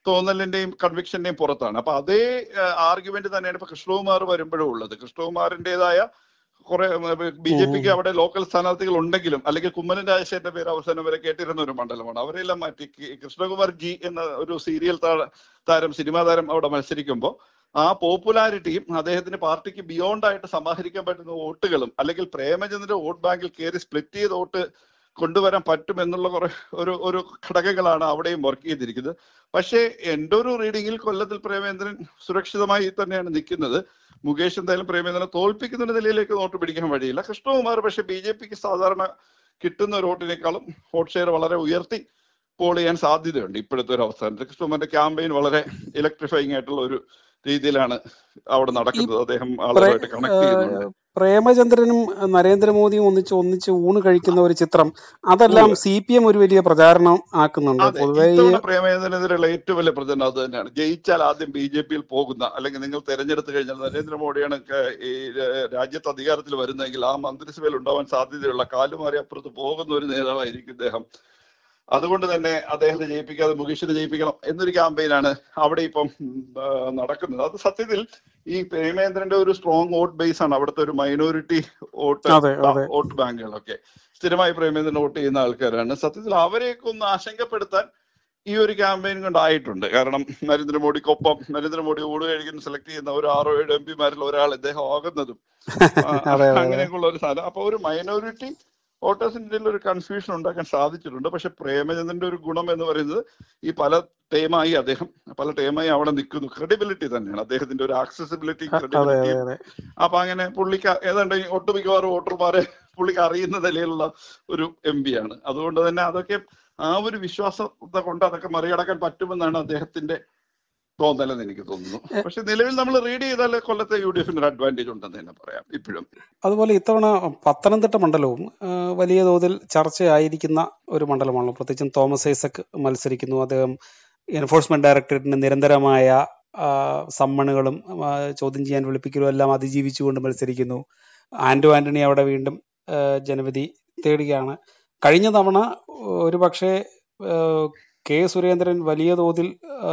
തോന്നലിന്റെയും കൺവിക്ഷന്റെയും പുറത്താണ് അപ്പൊ അതേ ആർഗ്യുമെന്റ് തന്നെയാണ് ഇപ്പൊ കൃഷ്ണകുമാർ വരുമ്പോഴും ഉള്ളത് കൃഷ്ണകുമാറിന്റേതായ കുറെ ബി ജെ പിക്ക് അവിടെ ലോക്കൽ സ്ഥാനാർത്ഥികൾ ഉണ്ടെങ്കിലും അല്ലെങ്കിൽ കുമ്മനം രാജശേഖരന്റെ പേര് അവസാനം വരെ കേട്ടിരുന്ന ഒരു മണ്ഡലമാണ് അവരെല്ലാം മാറ്റി കി- കൃഷ്ണകുമാർ ജി എന്ന ഒരു സീരിയൽ താ- താരം സിനിമാ താരം അവിടെ മത്സരിക്കുമ്പോൾ ആ പോപ്പുലാരിറ്റിയും അദ്ദേഹത്തിന് പാർട്ടിക്ക് ബിയോണ്ട് ആയിട്ട് സമാഹരിക്കാൻ പറ്റുന്ന വോട്ടുകളും അല്ലെങ്കിൽ പ്രേമചന്ദ്രന്റെ വോട്ട് ബാങ്കിൽ കയറി സ്പ്ലിറ്റ് ചെയ്ത് വോട്ട് കൊണ്ടുവരാൻ പറ്റും എന്നുള്ള കുറെ ഒരു ഒരു ഘടകങ്ങളാണ് അവിടെയും വർക്ക് ചെയ്തിരിക്കുന്നത് പക്ഷേ എൻ്റെ ഒരു റീഡിങ്ങിൽ കൊല്ലത്തിൽ പ്രേമേന്ദ്രൻ സുരക്ഷിതമായി തന്നെയാണ് നിൽക്കുന്നത് മുകേഷ് എന്തായാലും പ്രേമേന്ദ്രനെ തോൽപ്പിക്കുന്ന ഒരു നിലയിലേക്ക് നോട്ട് പിടിക്കാൻ വഴിയില്ല കൃഷ്ണകുമാർ പക്ഷെ ബി ജെ പിക്ക് സാധാരണ കിട്ടുന്ന ഒരു വോട്ടിനേക്കാളും വോട്ട് ഷെയർ വളരെ ഉയർത്തി പോൾ ചെയ്യാൻ സാധ്യതയുണ്ട് ഇപ്പോഴത്തെ ഒരു അവസ്ഥാനത്ത് കൃഷ്ണകുമാറിന്റെ ക്യാമ്പയിൻ വളരെ ഇലക്ട്രിഫൈങ് ആയിട്ടുള്ള ഒരു രീതിയിലാണ് അവിടെ നടക്കുന്നത് അദ്ദേഹം ആളുകളായിട്ട് കണക്ട് ചെയ്യുന്നുണ്ട് പ്രേമചന്ദ്രനും നരേന്ദ്രമോദിയും ഒന്നിച്ച് ഒന്നിച്ച് ഊണ് കഴിക്കുന്ന ഒരു ചിത്രം അതെല്ലാം സി പി എം ഒരു വലിയ പ്രചാരണം ആക്കുന്നുണ്ട് അതെ പൊതുവെ ഈ ഇത്തവണ പ്രേമചന്ദ്രനെതിരെയുള്ള ഏറ്റവും വലിയ പ്രചരണം അത് തന്നെയാണ് ജയിച്ചാൽ ആദ്യം ബി ജെ പിയിൽ പോകുന്ന അല്ലെങ്കിൽ നിങ്ങൾ തെരഞ്ഞെടുത്ത് കഴിഞ്ഞാൽ നരേന്ദ്രമോദിയാണ് ക- ഈ ര- രാജ്യത്ത് അധികാരത്തിൽ വരുന്നതെങ്കിൽ ആ മന്ത്രിസഭയിൽ ഉണ്ടാവാൻ സാധ്യതയുള്ള കാലുമാറി അപ്പുറത്ത് പോകുന്ന ഒരു നേതാവായിരിക്കും ഇദ്ദേഹം അതുകൊണ്ട് തന്നെ അദ്ദേഹത്തെ ജയിപ്പിക്കാതെ മുകേഷിനെ ജയിപ്പിക്കണം എന്നൊരു ക്യാമ്പയിനാണ് അവിടെ ഇപ്പം ഉം, ആ, നടക്കുന്നത് അത് സത്യത്തിൽ ഈ പ്രേമേന്ദ്രന്റെ ഒരു സ്ട്രോങ് വോട്ട് ബേസ് ആണ് അവിടുത്തെ ഒരു മൈനോറിറ്റി വോട്ട് അതെ അതെ വോട്ട് ബാങ്കുകളൊക്കെ സ്ഥിരമായി പ്രേമേന്ദ്രൻ വോട്ട് ചെയ്യുന്ന ആൾക്കാരാണ് സത്യത്തിൽ അവരെയൊക്കെ ഒന്ന് ആശങ്കപ്പെടുത്താൻ ഈ ഒരു ക്യാമ്പയിൻ കൊണ്ടായിട്ടുണ്ട് കാരണം നരേന്ദ്രമോദിക്കൊപ്പം നരേന്ദ്രമോദി ഊട് കഴിക്കുന്ന സെലക്ട് ചെയ്യുന്ന ഒരു ആറോ ഏഴ് എം പിമാരിൽ ഒരാൾ ഇദ്ദേഹം ആകുന്നതും ആ, അതെ അതെ അതെ അങ്ങനെയൊക്കെയുള്ള ഒരു സാധനം അപ്പൊ ഒരു മൈനോറിറ്റി വോട്ടേഴ്സിന്റെ ഇടയിൽ ഒരു കൺഫ്യൂഷൻ ഉണ്ടാക്കാൻ സാധിച്ചിട്ടുണ്ട് പക്ഷെ പ്രേമചന്ദ്രന്റെ ഒരു ഗുണം എന്ന് പറയുന്നത് ഈ പല ടൈമായി അദ്ദേഹം പല ടൈമായി അവിടെ നിൽക്കുന്നു ക്രെഡിബിലിറ്റി തന്നെയാണ് അദ്ദേഹത്തിന്റെ ഒരു ആക്സസിബിലിറ്റി അതെ അതെ ക്രെഡിബിലിറ്റി അതെ അപ്പൊ അങ്ങനെ പുള്ളിക്ക് ഏതാണ്ട് ഈ ഒട്ടുമിക്കവാറും വോട്ടർമാരെ പുള്ളിക്ക് അറിയുന്ന നിലയിലുള്ള ഒരു എം പി ആണ് അതുകൊണ്ട് തന്നെ അതൊക്കെ ആ ഒരു വിശ്വാസത കൊണ്ട് അതൊക്കെ മറികടക്കാൻ പറ്റുമെന്നാണ് അദ്ദേഹത്തിന്റെ തോന്നലെന്ന് എനിക്ക് തോന്നുന്നു പക്ഷെ നിലവിൽ നമ്മൾ റീഡ് ചെയ്താൽ കൊല്ലത്തെ യു ഡി എഫിന് ഒരു അഡ്വാൻറ്റേജ് ഉണ്ടെന്ന് തന്നെ പറയാം ഇപ്പോഴും അതുപോലെ ഇത്തവണ പത്തനംതിട്ട മണ്ഡലവും ആ, വലിയ തോതിൽ ചർച്ചയായിരിക്കുന്ന ഒരു മണ്ഡലമാണ് പ്രത്യേകിച്ചും തോമസ് ഐസക് മത്സരിക്കുന്നു അദ്ദേഹം എൻഫോഴ്സ്മെന്റ് ഡയറക്ടറേറ്റിന് നിരന്തരമായ ആ, സമ്മണുകളും ആ, ചോദ്യം ചെയ്യാൻ വിളിപ്പിക്കലും എല്ലാം അതിജീവിച്ചുകൊണ്ട് മത്സരിക്കുന്നു ആന്റോ ആന്റണി അവിടെ വീണ്ടും ആ, ജനവിധി തേടുകയാണ് കഴിഞ്ഞ തവണ ഒരു പക്ഷേ കെ സുരേന്ദ്രൻ വലിയ തോതിൽ ആ,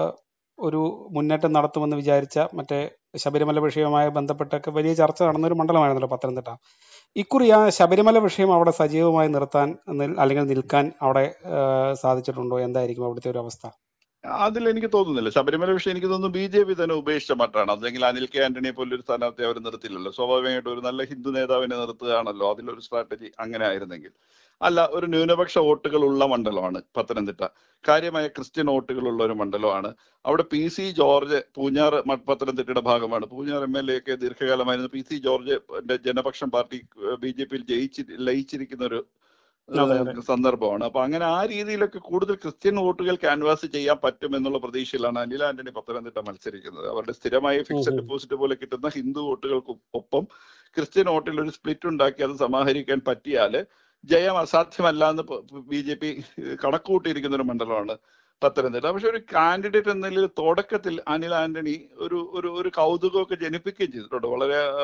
ഒരു മുന്നേറ്റം നടത്തുമെന്ന് വിചാരിച്ച മറ്റേ ശബരിമല വിഷയവുമായി ബന്ധപ്പെട്ടൊക്കെ വലിയ ചർച്ച നടന്ന ഒരു മണ്ഡലമായിരുന്നല്ലോ പത്തനംതിട്ട ഇക്കുറി ആ ശബരിമല വിഷയം അവിടെ സജീവമായി നിർത്താൻ നിൽ- അല്ലെങ്കിൽ നിൽക്കാൻ അവിടെ ആ, സാധിച്ചിട്ടുണ്ടോ എന്തായിരിക്കും അവിടുത്തെ ഒരു അവസ്ഥ അതിൽ എനിക്ക് തോന്നുന്നില്ല ശബരിമല വിഷയം എനിക്ക് തോന്നുന്നു ബി ജെ പി തന്നെ ഉപേക്ഷിച്ച മട്ടാണ് അല്ലെങ്കിൽ അനിൽ കെ ആന്റണിയെ പോലൊരു സ്ഥാനാർത്ഥി അവർ നിർത്തില്ലല്ലോ സ്വാഭാവികമായിട്ട് ഒരു നല്ല ഹിന്ദു നേതാവിനെ നിർത്തുകയാണല്ലോ അതിലൊരു സ്ട്രാറ്റജി അങ്ങനെ ആയിരുന്നെങ്കിൽ അല്ല ഒരു ന്യൂനപക്ഷ വോട്ടുകൾ ഉള്ള മണ്ഡലമാണ് പത്തനംതിട്ട കാര്യമായ ക്രിസ്ത്യൻ വോട്ടുകൾ ഉള്ള ഒരു മണ്ഡലമാണ് അവിടെ പി സി ജോർജ് പൂഞ്ഞാർ മ- പത്തനംതിട്ടയുടെ ഭാഗമാണ് പൂഞ്ഞാർ എം എൽ എ ഒക്കെ ദീർഘകാലമായിരുന്നു P C George Janapaksham party B J പിയിൽ ജയിച്ച് ലയിച്ചിരിക്കുന്ന ഒരു അതെ അതെ ഏഹ് സന്ദർഭമാണ് അപ്പൊ അങ്ങനെ ആ രീതിയിലൊക്കെ കൂടുതൽ ക്രിസ്ത്യൻ വോട്ടുകൾ ക്യാൻവാസ് ചെയ്യാൻ പറ്റും എന്നുള്ള പ്രതീക്ഷയിലാണ് അനിൽ ആന്റണി പത്തനംതിട്ട മത്സരിക്കുന്നത് അവരുടെ സ്ഥിരമായി ഉം ഫിക്സഡ് ഉം. ഡെപ്പോസിറ്റ് പോലെ കിട്ടുന്ന ഹിന്ദു വോട്ടുകൾക്ക് ഒപ്പം ക്രിസ്ത്യൻ വോട്ടിൽ ഒരു സ്പ്ലിറ്റ് ഉണ്ടാക്കി അത് സമാഹരിക്കാൻ പറ്റിയാല് ജയം അസാധ്യമല്ല എന്ന് ബി ജെ പി കണക്കുകൂട്ടിയിരിക്കുന്ന ഒരു മണ്ഡലമാണ് പത്തനംതിട്ട പക്ഷെ ഒരു കാൻഡിഡേറ്റ് എന്ന നിലയിൽ തുടക്കത്തിൽ അനിൽ ആന്റണി ഒരു ഒരു ഒരു കൗതുകമൊക്കെ ജനിപ്പിക്കുകയും ചെയ്തിട്ടുണ്ട് വളരെ ആ,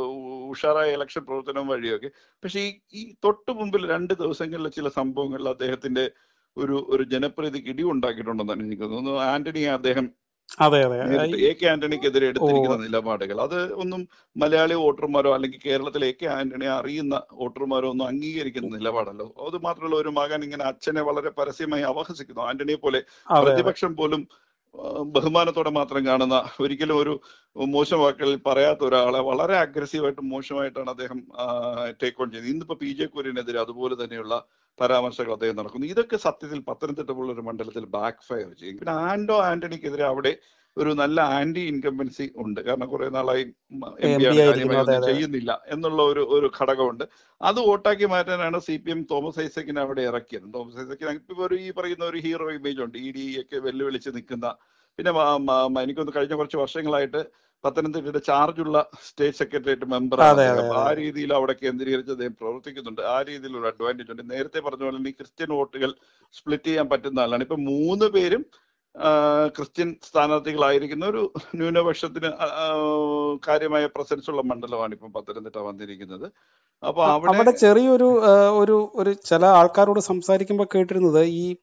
ഉഷാറായ ഇലക്ഷൻ പ്രവർത്തനം വഴിയൊക്കെ പക്ഷെ ഈ ഈ തൊട്ടു മുമ്പിൽ രണ്ട് ദിവസങ്ങളിലെ ചില സംഭവങ്ങളിൽ അദ്ദേഹത്തിന്റെ ഒരു ഒരു ജനപ്രീതിക്ക് ഇടിവുണ്ടാക്കിയിട്ടുണ്ടെന്നാണ് എനിക്ക് തോന്നുന്നു ആന്റണി അദ്ദേഹം അതെ അതെ നേരിട്ട് ഈ- എ കെ ആന്റണിക്കെതിരെ എടുത്തിരിക്കുന്ന നിലപാടുകൾ അത് ഒന്നും മലയാളി വോട്ടർമാരോ അല്ലെങ്കിൽ കേരളത്തിലെ എ കെ ആന്റണിയെ അറിയുന്ന വോട്ടർമാരോ ഒന്നും അംഗീകരിക്കുന്ന നിലപാടല്ലോ അത് മാത്രമല്ല ഒരു മകൻ ഇങ്ങനെ അച്ഛനെ വളരെ പരസ്യമായി അപഹസിക്കുന്നു ആന്റണിയെ പോലെ അതെ അതെ പ്രതിപക്ഷം പോലും ആ, ബഹുമാനത്തോടെ മാത്രം കാണുന്ന ഒരിക്കലും ഒരു മോശം വാക്കുകളിൽ പറയാത്ത ഒരാളെ വളരെ അഗ്രസീവായിട്ട് മോശമായിട്ടാണ് അദ്ദേഹം ടേക്ക് ഓൺ ചെയ്യുന്നത് ഇന്നിപ്പോ പി ജെ കുര്യനെതിരെ അതുപോലെ തന്നെയുള്ള പരാമർശങ്ങൾ അദ്ദേഹം നടക്കുന്നു ഇതൊക്കെ സത്യത്തിൽ പത്തനംതിട്ട പോലുള്ള ഒരു മണ്ഡലത്തിൽ ബാക്ക് ഫയർ ചെയ്യും പിന്നെ ആന്റോ ആന്റണിക്കെതിരെ അവിടെ ഒരു നല്ല ആന്റി ഇൻകംബൻസി ഉണ്ട് കാരണം കുറെ നാളായി എം എം പി പി ആണ് ആയിരിക്കുന്നു കാര്യമായി അതെ ഒന്നും അതെ ചെയ്യുന്നില്ല എന്നുള്ള ഒരു ഒരു ഘടകമുണ്ട് അത് വോട്ടാക്കി മാറ്റാനാണ് സി പി എം തോമസ് ഐസക്കിനെ അവിടെ ഇറക്കിയത് തോമസ് ഐസക്കിന് ഇപ്പൊ ഒരു ഈ പറയുന്ന ഒരു ഹീറോ ഇമേജ് ഉണ്ട് ഇ ഡി ഒക്കെ വെല്ലുവിളിച്ച് നിൽക്കുന്ന പിന്നെ മ- മ- മ- എനിക്കൊന്ന് കഴിഞ്ഞ കുറച്ച് വർഷങ്ങളായിട്ട് പത്തനംതിട്ടയുടെ ചാർജുള്ള സ്റ്റേറ്റ് സെക്രട്ടേറിയറ്റ് മെമ്പറാണ് അതെ അദ്ദേഹം അതെ അപ്പൊ ആ അതെ രീതിയിൽ അവിടെ കേന്ദ്രീകരിച്ച് അദ്ദേഹം പ്രവർത്തിക്കുന്നുണ്ട് ആ രീതിയിൽ ഒരു അഡ്വാൻറ്റേജ് ഉണ്ട് നേരത്തെ പറഞ്ഞ പോലെ ഈ ക്രിസ്ത്യൻ വോട്ടുകൾ സ്പ്ലിറ്റ് ചെയ്യാൻ പറ്റുന്ന ആളാണ് ഇപ്പൊ മൂന്ന് പേരും ആ, ക്രിസ്ത്യൻ സ്ഥാനാർത്ഥികളായിരിക്കുന്ന ഒരു ന്യൂനപക്ഷത്തിന് ആ, ആ, കാര്യമായ പ്രസൻസ് ഉള്ള മണ്ഡലമാണ് ഇപ്പം പത്തനംതിട്ട വന്നിരിക്കുന്നത് അപ്പൊ അ- അവിടെ അവിടെ ചെറിയൊരു ആ, ഒരു ഒരു ചില ആൾക്കാരോട് സംസാരിക്കുമ്പോൾ കേട്ടിരുന്നത് ഈ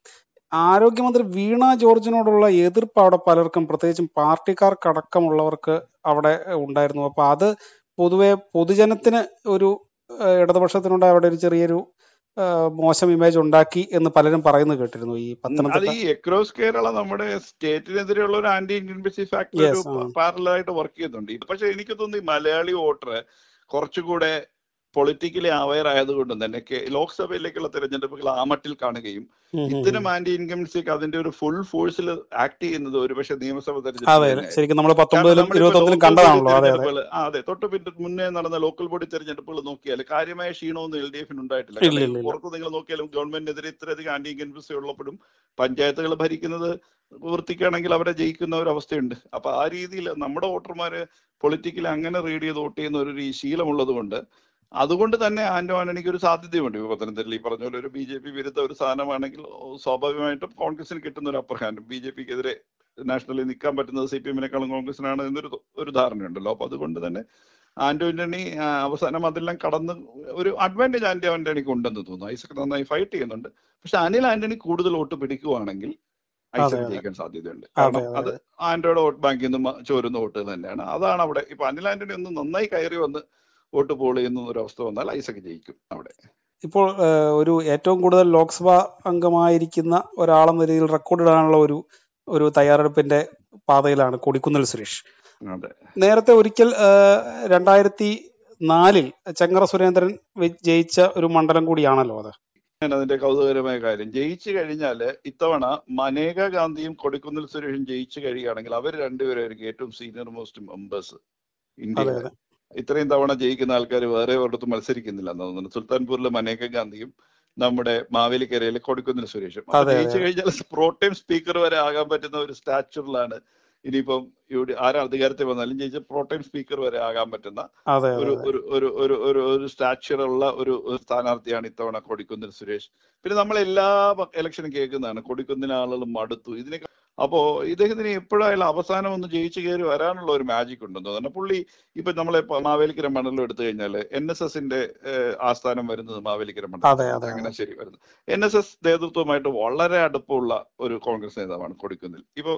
ആരോഗ്യമന്ത്രി വീണ ജോർജിനോടുള്ള എതിർപ്പ് അവിടെ പലർക്കും പ്രത്യേകിച്ചും പാർട്ടിക്കാർക്കടക്കമുള്ളവർക്ക് അവിടെ ഉണ്ടായിരുന്നു അപ്പൊ അത് പൊതുവെ പൊതുജനത്തിന് ഒരു ഏഹ്, ഇടതുപക്ഷത്തിനുണ്ടായ അവിടെ ഒരു ചെറിയൊരു ഏഹ്, മോശം ഇമേജ് ഉണ്ടാക്കി എന്ന് പലരും പറയുന്നത് കേട്ടിരുന്നു ഈ ഉം, അത് പത്തനംതിട്ട ഈ എക്രോസ് കേരള നമ്മുടെ സ്റ്റേറ്റിനെതിരെയുള്ള ഒരു ആന്റി ഇൻകംബൻസി ഫാക്ടർ ഒരു യെസ് ആ പാരലായിട്ട് വർക്ക് ചെയ്യുന്നുണ്ട് പക്ഷെ എനിക്ക് തോന്നുന്നു ഈ മലയാളി വോട്ടർ കുറച്ചുകൂടെ പൊളിറ്റിക്കലി അവയർ ആയതുകൊണ്ടും തന്നെ കേ- ലോക്സഭയിലേക്കുള്ള തെരഞ്ഞെടുപ്പുകൾ ആ മട്ടിൽ കാണുകയും ഉം, ഉം, ഇത്തരം ഉം. ആന്റി ഇൻകംബൻസിക്ക് അതിന്റെ ഒരു ഫുൾ ഫോഴ്സിൽ ആക്ട് ചെയ്യുന്നത് ഒരുപക്ഷെ നിയമസഭ അതെ തെരഞ്ഞെടുപ്പിൽ അതെ തന്നെയായിരിക്കും ശരിക്കും നമ്മൾ കാരണം പത്തൊമ്പതിലും നമ്മളിപ്പോ ഇരുപത്തൊന്നിലും ലോക്കൽ ബോഡി കണ്ടതാണല്ലോ അതെ അതെ തെരഞ്ഞെടുപ്പുകൾ ആ അതെ തൊട്ട് പിന്നെ മുന്നേ നടന്ന ലോക്കൽ ബോഡി തെരഞ്ഞെടുപ്പുകൾ നോക്കിയാൽ കാര്യമായ ക്ഷീണമൊന്നും എൽ ഡി എഫിന് ഉണ്ടായിട്ടില്ല ഇല്ല കാരണം ഇല്ല ഇല്ല പുറത്ത് നിങ്ങൾ നോക്കിയാലും ഗവൺമെന്റിനെതിരെ ഇത്രയധികം ആന്റി ഇൻകംബൻസി ഉള്ളപ്പോഴും പഞ്ചായത്തുകൾ ഭരിക്കുന്നത് വൃത്തിക്കാണെങ്കിൽ അവരെ ജയിക്കുന്ന ഒരു അവസ്ഥയുണ്ട് അപ്പൊ ആ രീതിയിൽ നമ്മുടെ വോട്ടർമാര് പൊളിറ്റിക്കലി അങ്ങനെ റീഡ് ചെയ്ത് വോട്ട് ചെയ്യുന്ന ഒരു രീ- ശീലമുള്ളത് കൊണ്ട് അതുകൊണ്ട് തന്നെ ആന്റോ ആന്റണിക്ക് ഒരു സാധ്യതയുണ്ട് ഇപ്പൊ പത്തനംതിട്ടയിൽ ഈ പറഞ്ഞ പോലെ ഒരു ബി ജെ പി വിരുദ്ധ ഒരു സാധനമാണെങ്കിൽ സ്വാഭാവികമായിട്ടും കോൺഗ്രസിന് കിട്ടുന്ന ഒരു അപ്പർ ഹാൻഡ് ബി ജെ പിക്കെതിരെ നാഷണലി നിൽക്കാൻ പറ്റുന്നത് സി പി എമ്മിനേക്കാളും കോൺഗ്രസിനാണ് എന്നൊരു ഒരു ധാരണയുണ്ടല്ലോ അപ്പൊ അതുകൊണ്ട് തന്നെ ആന്റോ ആന്റണി ആ, അവസാനം അതെല്ലാം കടന്ന് ഒരു അഡ്വാൻറ്റേജ് ആന്റോ ആന്റണിക്ക് ഉണ്ടെന്ന് തോന്നുന്നു ഐസക് നന്നായി ഫൈറ്റ് ചെയ്യുന്നുണ്ട് പക്ഷെ അനിൽ ആന്റണി കൂടുതൽ വോട്ട് പിടിക്കുവാണെങ്കിൽ അതെ ഐസക് അതെ ജയിക്കാൻ സാധ്യതയുണ്ട് അതെ കാരണം അതെ അത് അതെ ആന്റോയുടെ വോട്ട് ബാങ്കിൽ നിന്ന് മ- ചോരുന്ന വോട്ടുകൾ തന്നെയാണ് അതാണ് അവിടെ ഇപ്പൊ അനിൽ ആന്റണി ഒന്ന് നന്നായി കയറി വന്ന് വോട്ട് പോൾ ചെയ്യുന്ന ഒരു അവസ്ഥ വന്നാൽ ഐസക് ജയിക്കും അവിടെ ഇപ്പോൾ ഏഹ്, ഒരു ഏറ്റവും കൂടുതൽ ലോക്സഭാ അംഗമായിരിക്കുന്ന ഒരാളെന്ന രീതിയിൽ റെക്കോർഡ് ഇടാനുള്ള ഒരു ഒരു തയ്യാറെടുപ്പിന്റെ പാതയിലാണ് കൊടിക്കുന്നിൽ സുരേഷ് അതെ നേരത്തെ ഒരിക്കൽ ഏഹ്, രണ്ടായിരത്തി നാലിൽ ചെങ്ങറ സുരേന്ദ്രൻ വി- ജയിച്ച ഒരു മണ്ഡലം കൂടിയാണല്ലോ അത് ഞാൻ അതിന്റെ കൗതുകരമായ കാര്യം ജയിച്ചു കഴിഞ്ഞാൽ ഇത്തവണ മനേക ഗാന്ധിയും കൊടിക്കുന്നിൽ സുരേഷും ജയിച്ചു കഴിയുകയാണെങ്കിൽ അവർ രണ്ടുപേരായിരിക്കും ഏറ്റവും സീനിയർ മോസ്റ്റ് മെമ്പേഴ്സ് അതെ ഇന്ത്യയിലെ അതെ ഇത്രയും തവണ ജയിക്കുന്ന ആൾക്കാർ വേറെ ഒരിടത്തും മത്സരിക്കുന്നില്ല എന്ന് തോന്നുന്നു സുൽത്താൻപൂരിലെ മനേക ഗാന്ധിയും നമ്മുടെ മാവേലിക്കരയിലെ കൊടിക്കുന്നിൽ സുരേഷും അപ്പൊ അതെ അതെ ജയിച്ചു അതെ കഴിഞ്ഞാൽ പ്രോട്ടൈം സ്പീക്കർ വരെ ആകാൻ പറ്റുന്ന ഒരു സ്റ്റാച്ചുറിലാണ് ഇനിയിപ്പം യു- ആര് അധികാരത്തിൽ വന്നാലും ജയിച്ച പ്രോട്ടൈം സ്പീക്കർ വരെ ആകാൻ പറ്റുന്ന അതെ അതെ ഒരു അതെ ഒരു ഒരു ഒരു ഒരു ഒരു സ്റ്റാച്ചർ ഉള്ള ഒരു ഒരു സ്ഥാനാർത്ഥിയാണ് ഇത്തവണ കൊടിക്കുന്നിൽ സുരേഷ് പിന്നെ നമ്മൾ എല്ലാ ഇലക്ഷനും കേൾക്കുന്നതാണ് കൊടിക്കുന്നിൽ ആളുകൾ മടുത്തു ഇതിനെ അപ്പോ ഇദ്ദേഹത്തിന് എപ്പോഴായാലും അവസാനം ഒന്ന് ജയിച്ചു കയറി വരാനുള്ള ഒരു മാജിക് ഉണ്ടെന്ന് തോന്നുന്നു പുള്ളി ഇപ്പൊ നമ്മളെ ഇപ്പൊ മാവേലിക്കര മണ്ഡലം എടുത്തു കഴിഞ്ഞാൽ എൻ എസ് എസിന്റെ ആസ്ഥാനം വരുന്നത് മാവേലിക്കര അതെ മണ്ഡലത്തിലാണ് അതെ അതെ ചങ്ങനാശ്ശേരി വരുന്നത് എൻ എസ് എസ് നേതൃത്വമായിട്ട് വളരെ അടുപ്പമുള്ള ഒരു കോൺഗ്രസ് നേതാവാണ് കൊടിക്കുന്നിൽ ഇപ്പോ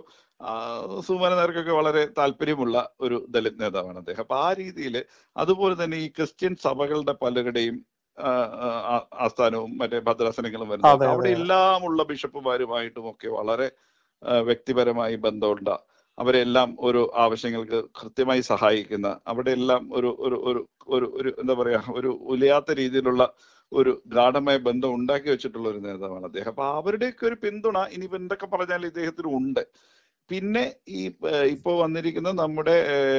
സുമന നേർക്കൊക്കെ വളരെ താല്പര്യമുള്ള ഒരു ദലിത് നേതാവാണ് അദ്ദേഹം അപ്പൊ ആ രീതിയിൽ അതുപോലെ തന്നെ ഈ ക്രിസ്ത്യൻ സഭകളുടെ പലരുടെയും ആ, ആ, ആസ്ഥാനവും മറ്റേ ഭദ്രാസനങ്ങളും അതെ വരുന്നുണ്ട് അതെ അവിടെ അതെ എല്ലാം ഉള്ള ബിഷപ്പുമാരുമായിട്ടും ഒക്കെ വളരെ ആ, വ്യക്തിപരമായി ബന്ധമുണ്ട് അവരെല്ലാം ഒരു ആവശ്യങ്ങൾക്ക് കൃത്യമായി സഹായിക്കുന്ന അവിടെ എല്ലാം ഒരു ഒരു ഒരു ഒരു ഒരു എന്താ പറയാ ഒരു ഉലയാത്ത രീതിയിലുള്ള ഒരു ഗാഠമായ ബന്ധം ഉണ്ടാക്കി വെച്ചിട്ടുള്ള ഒരു നേതാവാണ് അദ്ദേഹം അപ്പൊ അവരുടെയൊക്കെ ഒരു പിന്തുണ ഇനിയിപ്പോ എന്തൊക്കെ പറഞ്ഞാൽ ഇദ്ദേഹത്തിന് ഉണ്ട് പിന്നെ ഈ ഏഹ്, ഇപ്പോ വന്നിരിക്കുന്ന നമ്മുടെ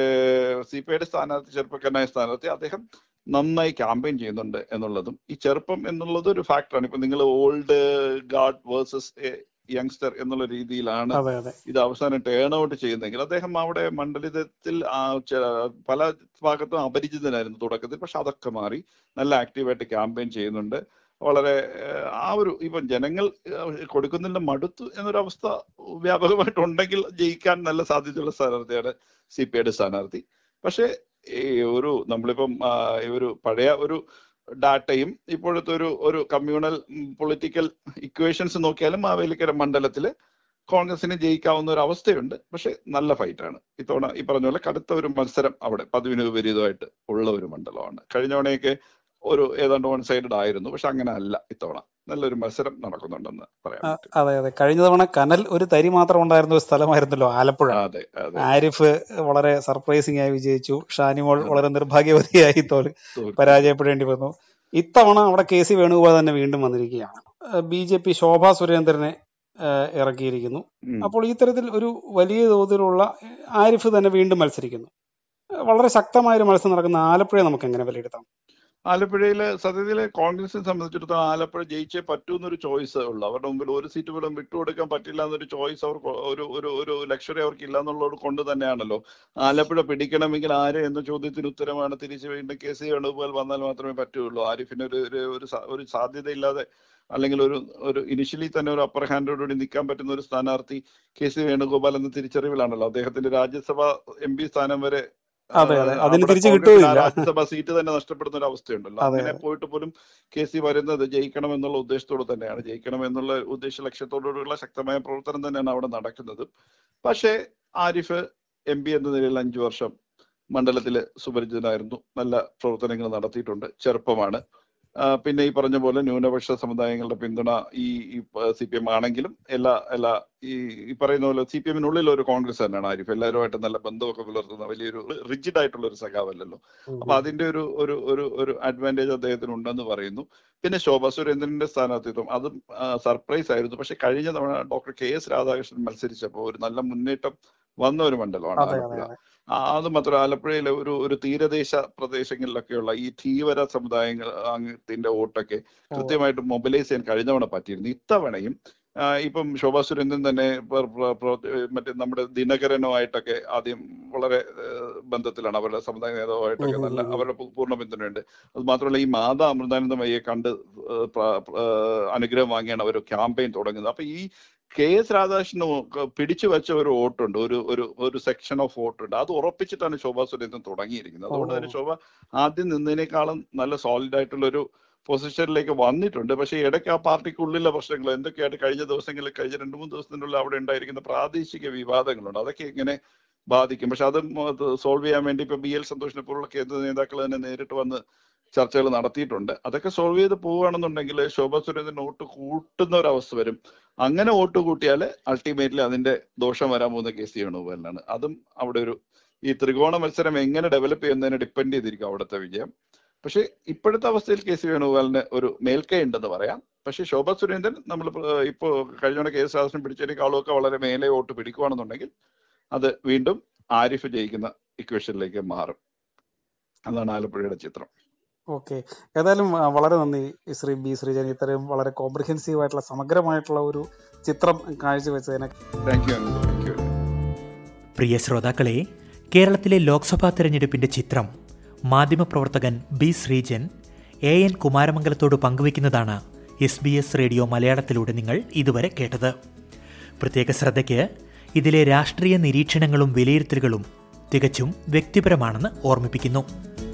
സി പി ഐയുടെ സ്ഥാനാർത്ഥി ചെറുപ്പക്കാരനായ സ്ഥാനാർത്ഥി അദ്ദേഹം നന്നായി ക്യാമ്പയിൻ ചെയ്യുന്നുണ്ട് എന്നുള്ളതും ഈ ചെറുപ്പം എന്നുള്ളത് ഒരു ഫാക്ടറാണ് ഇപ്പൊ നിങ്ങൾ ഓൾഡ് ഗാഡ് വേഴ്സസ് യങ്സ്റ്റർ എന്നുള്ള രീതിയിലാണ് അതെ അതെ ഇത് അവസാനം ടേൺ ഔട്ട് ചെയ്യുന്നെങ്കിൽ അദ്ദേഹം അവിടെ മണ്ഡലിതത്തിൽ ആ ചെ- പല ഭാഗത്തും അപരിചിതനായിരുന്നു തുടക്കത്തിൽ പക്ഷെ അതൊക്കെ മാറി നല്ല ആക്റ്റീവായിട്ട് ക്യാമ്പയിൻ ചെയ്യുന്നുണ്ട് വളരെ ഏഹ്, ആ ഒരു ഇപ്പം ജനങ്ങൾ ഏഹ്, കൊടുക്കുന്നതിന്റെ മടുത്തു എന്നൊരു അവസ്ഥ വ്യാപകമായിട്ടുണ്ടെങ്കിൽ ജയിക്കാൻ നല്ല സാധ്യതയുള്ള സ്ഥാനാർത്ഥിയാണ് സി പി ഐയുടെ സ്ഥാനാർത്ഥി പക്ഷേ ഈ ഒരു നമ്മളിപ്പം ആ, ഈ ഒരു പഴയ ഒരു ഡാറ്റയും ഇപ്പോഴത്തെ ഒരു ഒരു കമ്മ്യൂണൽ പൊളിറ്റിക്കൽ ഇക്വേഷൻസ് നോക്കിയാലും മാവേലിക്കര മണ്ഡലത്തില് കോൺഗ്രസിന് ജയിക്കാവുന്ന ഒരു അവസ്ഥയുണ്ട് പക്ഷെ നല്ല ഫൈറ്റാണ് ഇത്തവണ ഈ പറഞ്ഞ പോലെ കടുത്ത ഒരു മത്സരം അവിടെ പതിവിന് വിപരീതമായിട്ട് ഉള്ള ഒരു മണ്ഡലമാണ് കഴിഞ്ഞ തവണയൊക്കെ ഒരു ഏതാണ്ട് വൺ സൈഡഡ് ആയിരുന്നു പക്ഷെ അങ്ങനെ അല്ല ഇത്തവണ നല്ലൊരു മത്സരം നടക്കുന്നുണ്ടെന്ന് പറയാൻ ആ, പറ്റും അതെ അതെ കഴിഞ്ഞ തവണ കനൽ ഒരു തരി മാത്രം ഉണ്ടായിരുന്ന ഒരു സ്ഥലമായിരുന്നല്ലോ ആലപ്പുഴ അതെ അതെ ആരിഫ് വളരെ സർപ്രൈസിംഗ് ആയി വിജയിച്ചു ഷാനിമോൾ അതെ വളരെ നിർഭാഗ്യവതിയായി തോൽ തോൽക്കുന്നു പരാജയപ്പെടേണ്ടി വന്നു ഇത്തവണ അവിടെ കെ സി വേണുഗോപാൽ തന്നെ വീണ്ടും വന്നിരിക്കുകയാണ് ബി ജെ പി ശോഭാ സുരേന്ദ്രനെ ഏഹ്, ഇറക്കിയിരിക്കുന്നു ഉം. അപ്പോൾ ഈ തരത്തിൽ ഒരു വലിയ തോതിലുള്ള ഏഹ്, ആരിഫ് തന്നെ വീണ്ടും മത്സരിക്കുന്നു ഏഹ്, വളരെ ശക്തമായ ഒരു മത്സരം നടക്കുന്ന ആലപ്പുഴയെ നമുക്ക് എങ്ങനെ വിലയിരുത്താം ആലപ്പുഴയിലെ സത്യത്തില് കോൺഗ്രസിനെ സംബന്ധിച്ചിടത്തോളം ആലപ്പുഴ ജയിച്ചേ പറ്റൂ എന്നൊരു ചോയ്സ് ഉള്ളു അവരുടെ മുമ്പിൽ ഒരു സീറ്റ് പോലും വിട്ടുകൊടുക്കാൻ പറ്റില്ല എന്നൊരു ചോയ്സ് അവർക്ക് ഒരു ഒരു ഒരു ലക്ഷറി അവർക്ക് ഇല്ല എന്നുള്ളത് കൊണ്ട് തന്നെയാണല്ലോ ആലപ്പുഴ പിടിക്കണമെങ്കിൽ ആര് എന്ന ചോദ്യത്തിന് ഉത്തരമാണ് തിരിച്ചു വീണ്ടും കെ സി വേണുഗോപാൽ വന്നാൽ മാത്രമേ പറ്റുള്ളൂ ആരിഫിന് ഒരു ഒരു ഒരു സാ- ഒരു സാധ്യതയില്ലാതെ അല്ലെങ്കിൽ ഒരു ഒരു ഇനിഷ്യലി തന്നെ ഒരു അപ്പർ ഹാൻഡോടുകൂടി നിൽക്കാൻ പറ്റുന്ന ഒരു സ്ഥാനാർത്ഥി കെ സി വേണുഗോപാൽ എന്ന തിരിച്ചറിവിലാണല്ലോ അദ്ദേഹത്തിന്റെ രാജ്യസഭ എം പി സ്ഥാനം വരെ അതെ അതെ ആ, അതിന് അവിടെ തിരിച്ച് കോൺഗ്രസിന് ആ കിട്ടുകയില്ല രാജ്യസഭാ സീറ്റ് തന്നെ നഷ്ടപ്പെടുന്ന ഒരു അവസ്ഥയുണ്ടല്ലോ അതെ അങ്ങനെ പോയിട്ട് പോലും കെ സി വരുന്നത് ജയിക്കണം എന്നുള്ള ഉദ്ദേശത്തോട് തന്നെയാണ് ജയിക്കണം എന്നുള്ള ഉദ്ദേശ ലക്ഷ്യത്തോടുള്ള ശക്തമായ പ്രവർത്തനം തന്നെയാണ് അവിടെ നടക്കുന്നത് പക്ഷേ ആരിഫ് എം പി എന്ന നിലയിൽ അഞ്ചു വർഷം മണ്ഡലത്തില് സുപരിചിതനായിരുന്നു നല്ല പ്രവർത്തനങ്ങൾ നടത്തിയിട്ടുണ്ട് ചെറുപ്പമാണ് ആ, പിന്നെ ഈ പറഞ്ഞ പോലെ ന്യൂനപക്ഷ സമുദായങ്ങളുടെ പിന്തുണ ഈ സി പി എം ആണെങ്കിലും എല്ലാ എല്ലാ ഈ ഈ പറയുന്ന പോലെ സി പി എമ്മിനുള്ളിൽ ഒരു കോൺഗ്രസ് തന്നെയാണ് ആരിഫ് എല്ലാവരുമായിട്ട് നല്ല ബന്ധമൊക്കെ പുലർത്തുന്ന വലിയൊരു റിജിഡ് ആയിട്ടുള്ള ഒരു സഖാവല്ലല്ലോ അപ്പൊ അതിന്റെ ഒരു ഒരു ഒരു ഒരു അഡ്വാൻറ്റേജ് അദ്ദേഹത്തിന് ഉണ്ടെന്ന് പറയുന്നു പിന്നെ ശോഭ സുരേന്ദ്രന്റെ സ്ഥാനാർത്ഥിത്വം അതും സർപ്രൈസ് ആയിരുന്നു പക്ഷെ കഴിഞ്ഞ തവണ ഡോക്ടർ കെ എസ് രാധാകൃഷ്ണൻ മത്സരിച്ചപ്പോൾ ഒരു നല്ല മുന്നേറ്റം വന്ന ഒരു മണ്ഡലമാണ് അതെ അതെ ആലപ്പുഴ അതെ ആ, അത് മാത്രം ആലപ്പുഴയിലെ ഒരു ഒരു തീരദേശ പ്രദേശങ്ങളിലൊക്കെയുള്ള ഈ ധീവര സമുദായങ്ങൾ അംഗത്തിന്റെ വോട്ടൊക്കെ കൃത്യമായിട്ട് മൊബിലൈസ് ചെയ്യാൻ കഴിഞ്ഞ തവണ പറ്റിയിരുന്നു ഇത്തവണയും ആ, ഇപ്പം ശോഭാ സുരേന്ദ്രൻ തന്നെ പ്ര- പ്ര- പ്ര- മറ്റേ നമ്മുടെ ദിനകരനുമായിട്ടൊക്കെ ആദ്യം വളരെ ഏഹ്, ബന്ധത്തിലാണ് അവരുടെ സമുദായ നേതാവായിട്ടൊക്കെ നല്ല അവരുടെ പൂ- പൂർണ്ണ പിന്തുണയുണ്ട് അത് മാത്രമല്ല ഈ മാതാ അമൃതാനന്ദമയ്യെ കണ്ട് ഏഹ്, പ്ര- പ്ര- ഏഹ്, അനുഗ്രഹം വാങ്ങിയാണ് അവർ ക്യാമ്പയിൻ തുടങ്ങുന്നത് അപ്പൊ ഈ കെ എസ് രാധാകൃഷ്ണൻ പിടിച്ചു വെച്ച ഒരു വോട്ടുണ്ട് ഒരു ഒരു ഒരു സെക്ഷൻ ഓഫ് വോട്ടുണ്ട് അത് ഉറപ്പിച്ചിട്ടാണ് ശോഭാ സുരേന്ദ്രൻ തുടങ്ങിയിരിക്കുന്നത് അതുകൊണ്ട് തന്നെ ശോഭ ആദ്യം നിന്നതിനേക്കാളും നല്ല സോളിഡ് ആയിട്ടുള്ള ഒരു പൊസിഷനിലേക്ക് വന്നിട്ടുണ്ട് പക്ഷേ ഇടയ്ക്ക് ആ പാർട്ടിക്കുള്ളിലെ പ്രശ്നങ്ങൾ എന്തൊക്കെയായിട്ട് കഴിഞ്ഞ ദിവസങ്ങളിൽ കഴിഞ്ഞ രണ്ട് മൂന്ന് ദിവസത്തിനുള്ളിൽ അവിടെ ഉണ്ടായിരിക്കുന്ന പ്രാദേശിക വിവാദങ്ങളുണ്ട് അതൊക്കെ ഇങ്ങനെ ബാധിക്കും പക്ഷെ അത് സോൾവ് ചെയ്യാൻ വേണ്ടി ഇപ്പൊ ബി എൽ സന്തോഷിനെ പോലുള്ള കേന്ദ്ര നേതാക്കൾ തന്നെ നേരിട്ട് വന്ന് ചർച്ചകൾ നടത്തിയിട്ടുണ്ട് അതൊക്കെ സോൾവ് ചെയ്ത് പോവുകയാണെന്നുണ്ടെങ്കിൽ ശോഭ സുരേന്ദ്രൻ വോട്ട് കൂട്ടുന്ന ഒരു അവസ്ഥ വരും അങ്ങനെ വോട്ട് കൂട്ടിയാൽ അൾട്ടിമേറ്റ്ലി അതിന്റെ ദോഷം വരാൻ പോകുന്ന കെ സി വേണുഗോപാലിനാണ് അതും അവിടെ ഒരു ഈ ത്രികോണ മത്സരം എങ്ങനെ ഡെവലപ്പ് ചെയ്യുന്നതിനെ ഡിപ്പെൻഡ് ചെയ്തിരിക്കും അവിടുത്തെ വിജയം പക്ഷേ ഇപ്പോഴത്തെ അവസ്ഥയിൽ കെ സി വേണുഗോപാലിന് ഒരു മേൽക്കൈ ഉണ്ടെന്ന് പറയാം പക്ഷേ ശോഭ സുരേന്ദ്രൻ നമ്മൾ ഇപ്പോ കഴിഞ്ഞ കെ എസ് രാധാകൃഷ്ണൻ പിടിച്ചതിനേക്കാളൊക്കെ വളരെ മേലെ വോട്ട് പിടിക്കുകയാണെന്നുണ്ടെങ്കിൽ അത് വീണ്ടും ആരിഫ് ജയിക്കുന്ന ഇക്വേഷനിലേക്ക് മാറും അതാണ് ആലപ്പുഴയുടെ ചിത്രം ഓക്കെ ഏതായാലും ആ, വളരെ നന്ദി ശ്രീ ബി ശ്രീജൻ ഇത്രയും വളരെ കോംപ്രിഹെൻസീവ് ആയിട്ടുള്ള സമഗ്രമായിട്ടുള്ള ഒരു ചിത്രം കാഴ്ചവെച്ചതിനെ താങ്ക് യു താങ്ക് യു പ്രിയ ശ്രോതാക്കളെ കേരളത്തിലെ ലോക്സഭാ തെരഞ്ഞെടുപ്പിന്റെ ചിത്രം മാധ്യമപ്രവർത്തകൻ ബി ശ്രീജൻ എ എൻ കുമാരമംഗലത്തോട് പങ്കുവയ്ക്കുന്നതാണ് എസ് ബി എസ് റേഡിയോ മലയാളത്തിലൂടെ നിങ്ങൾ ഇതുവരെ കേട്ടത് പ്രത്യേക ശ്രദ്ധയ്ക്ക് ഇതിലെ രാഷ്ട്രീയ നിരീക്ഷണങ്ങളും വിലയിരുത്തലുകളും തികച്ചും വ്യക്തിപരമാണെന്ന് ഓർമ്മിപ്പിക്കുന്നു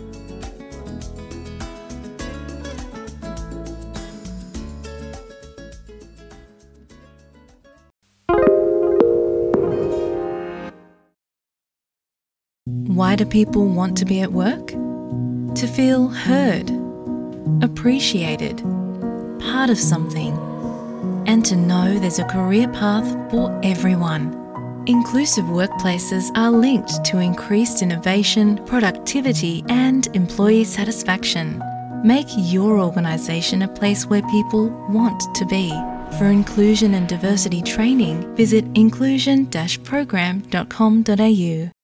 Why do people want to be at work? To feel heard, appreciated, part of something, and to know there's a career path for everyone. Inclusive workplaces are linked to increased innovation, productivity, and employee satisfaction. Make your organisation a place where people want to be. For inclusion and diversity training, visit inclusion-program.com.au.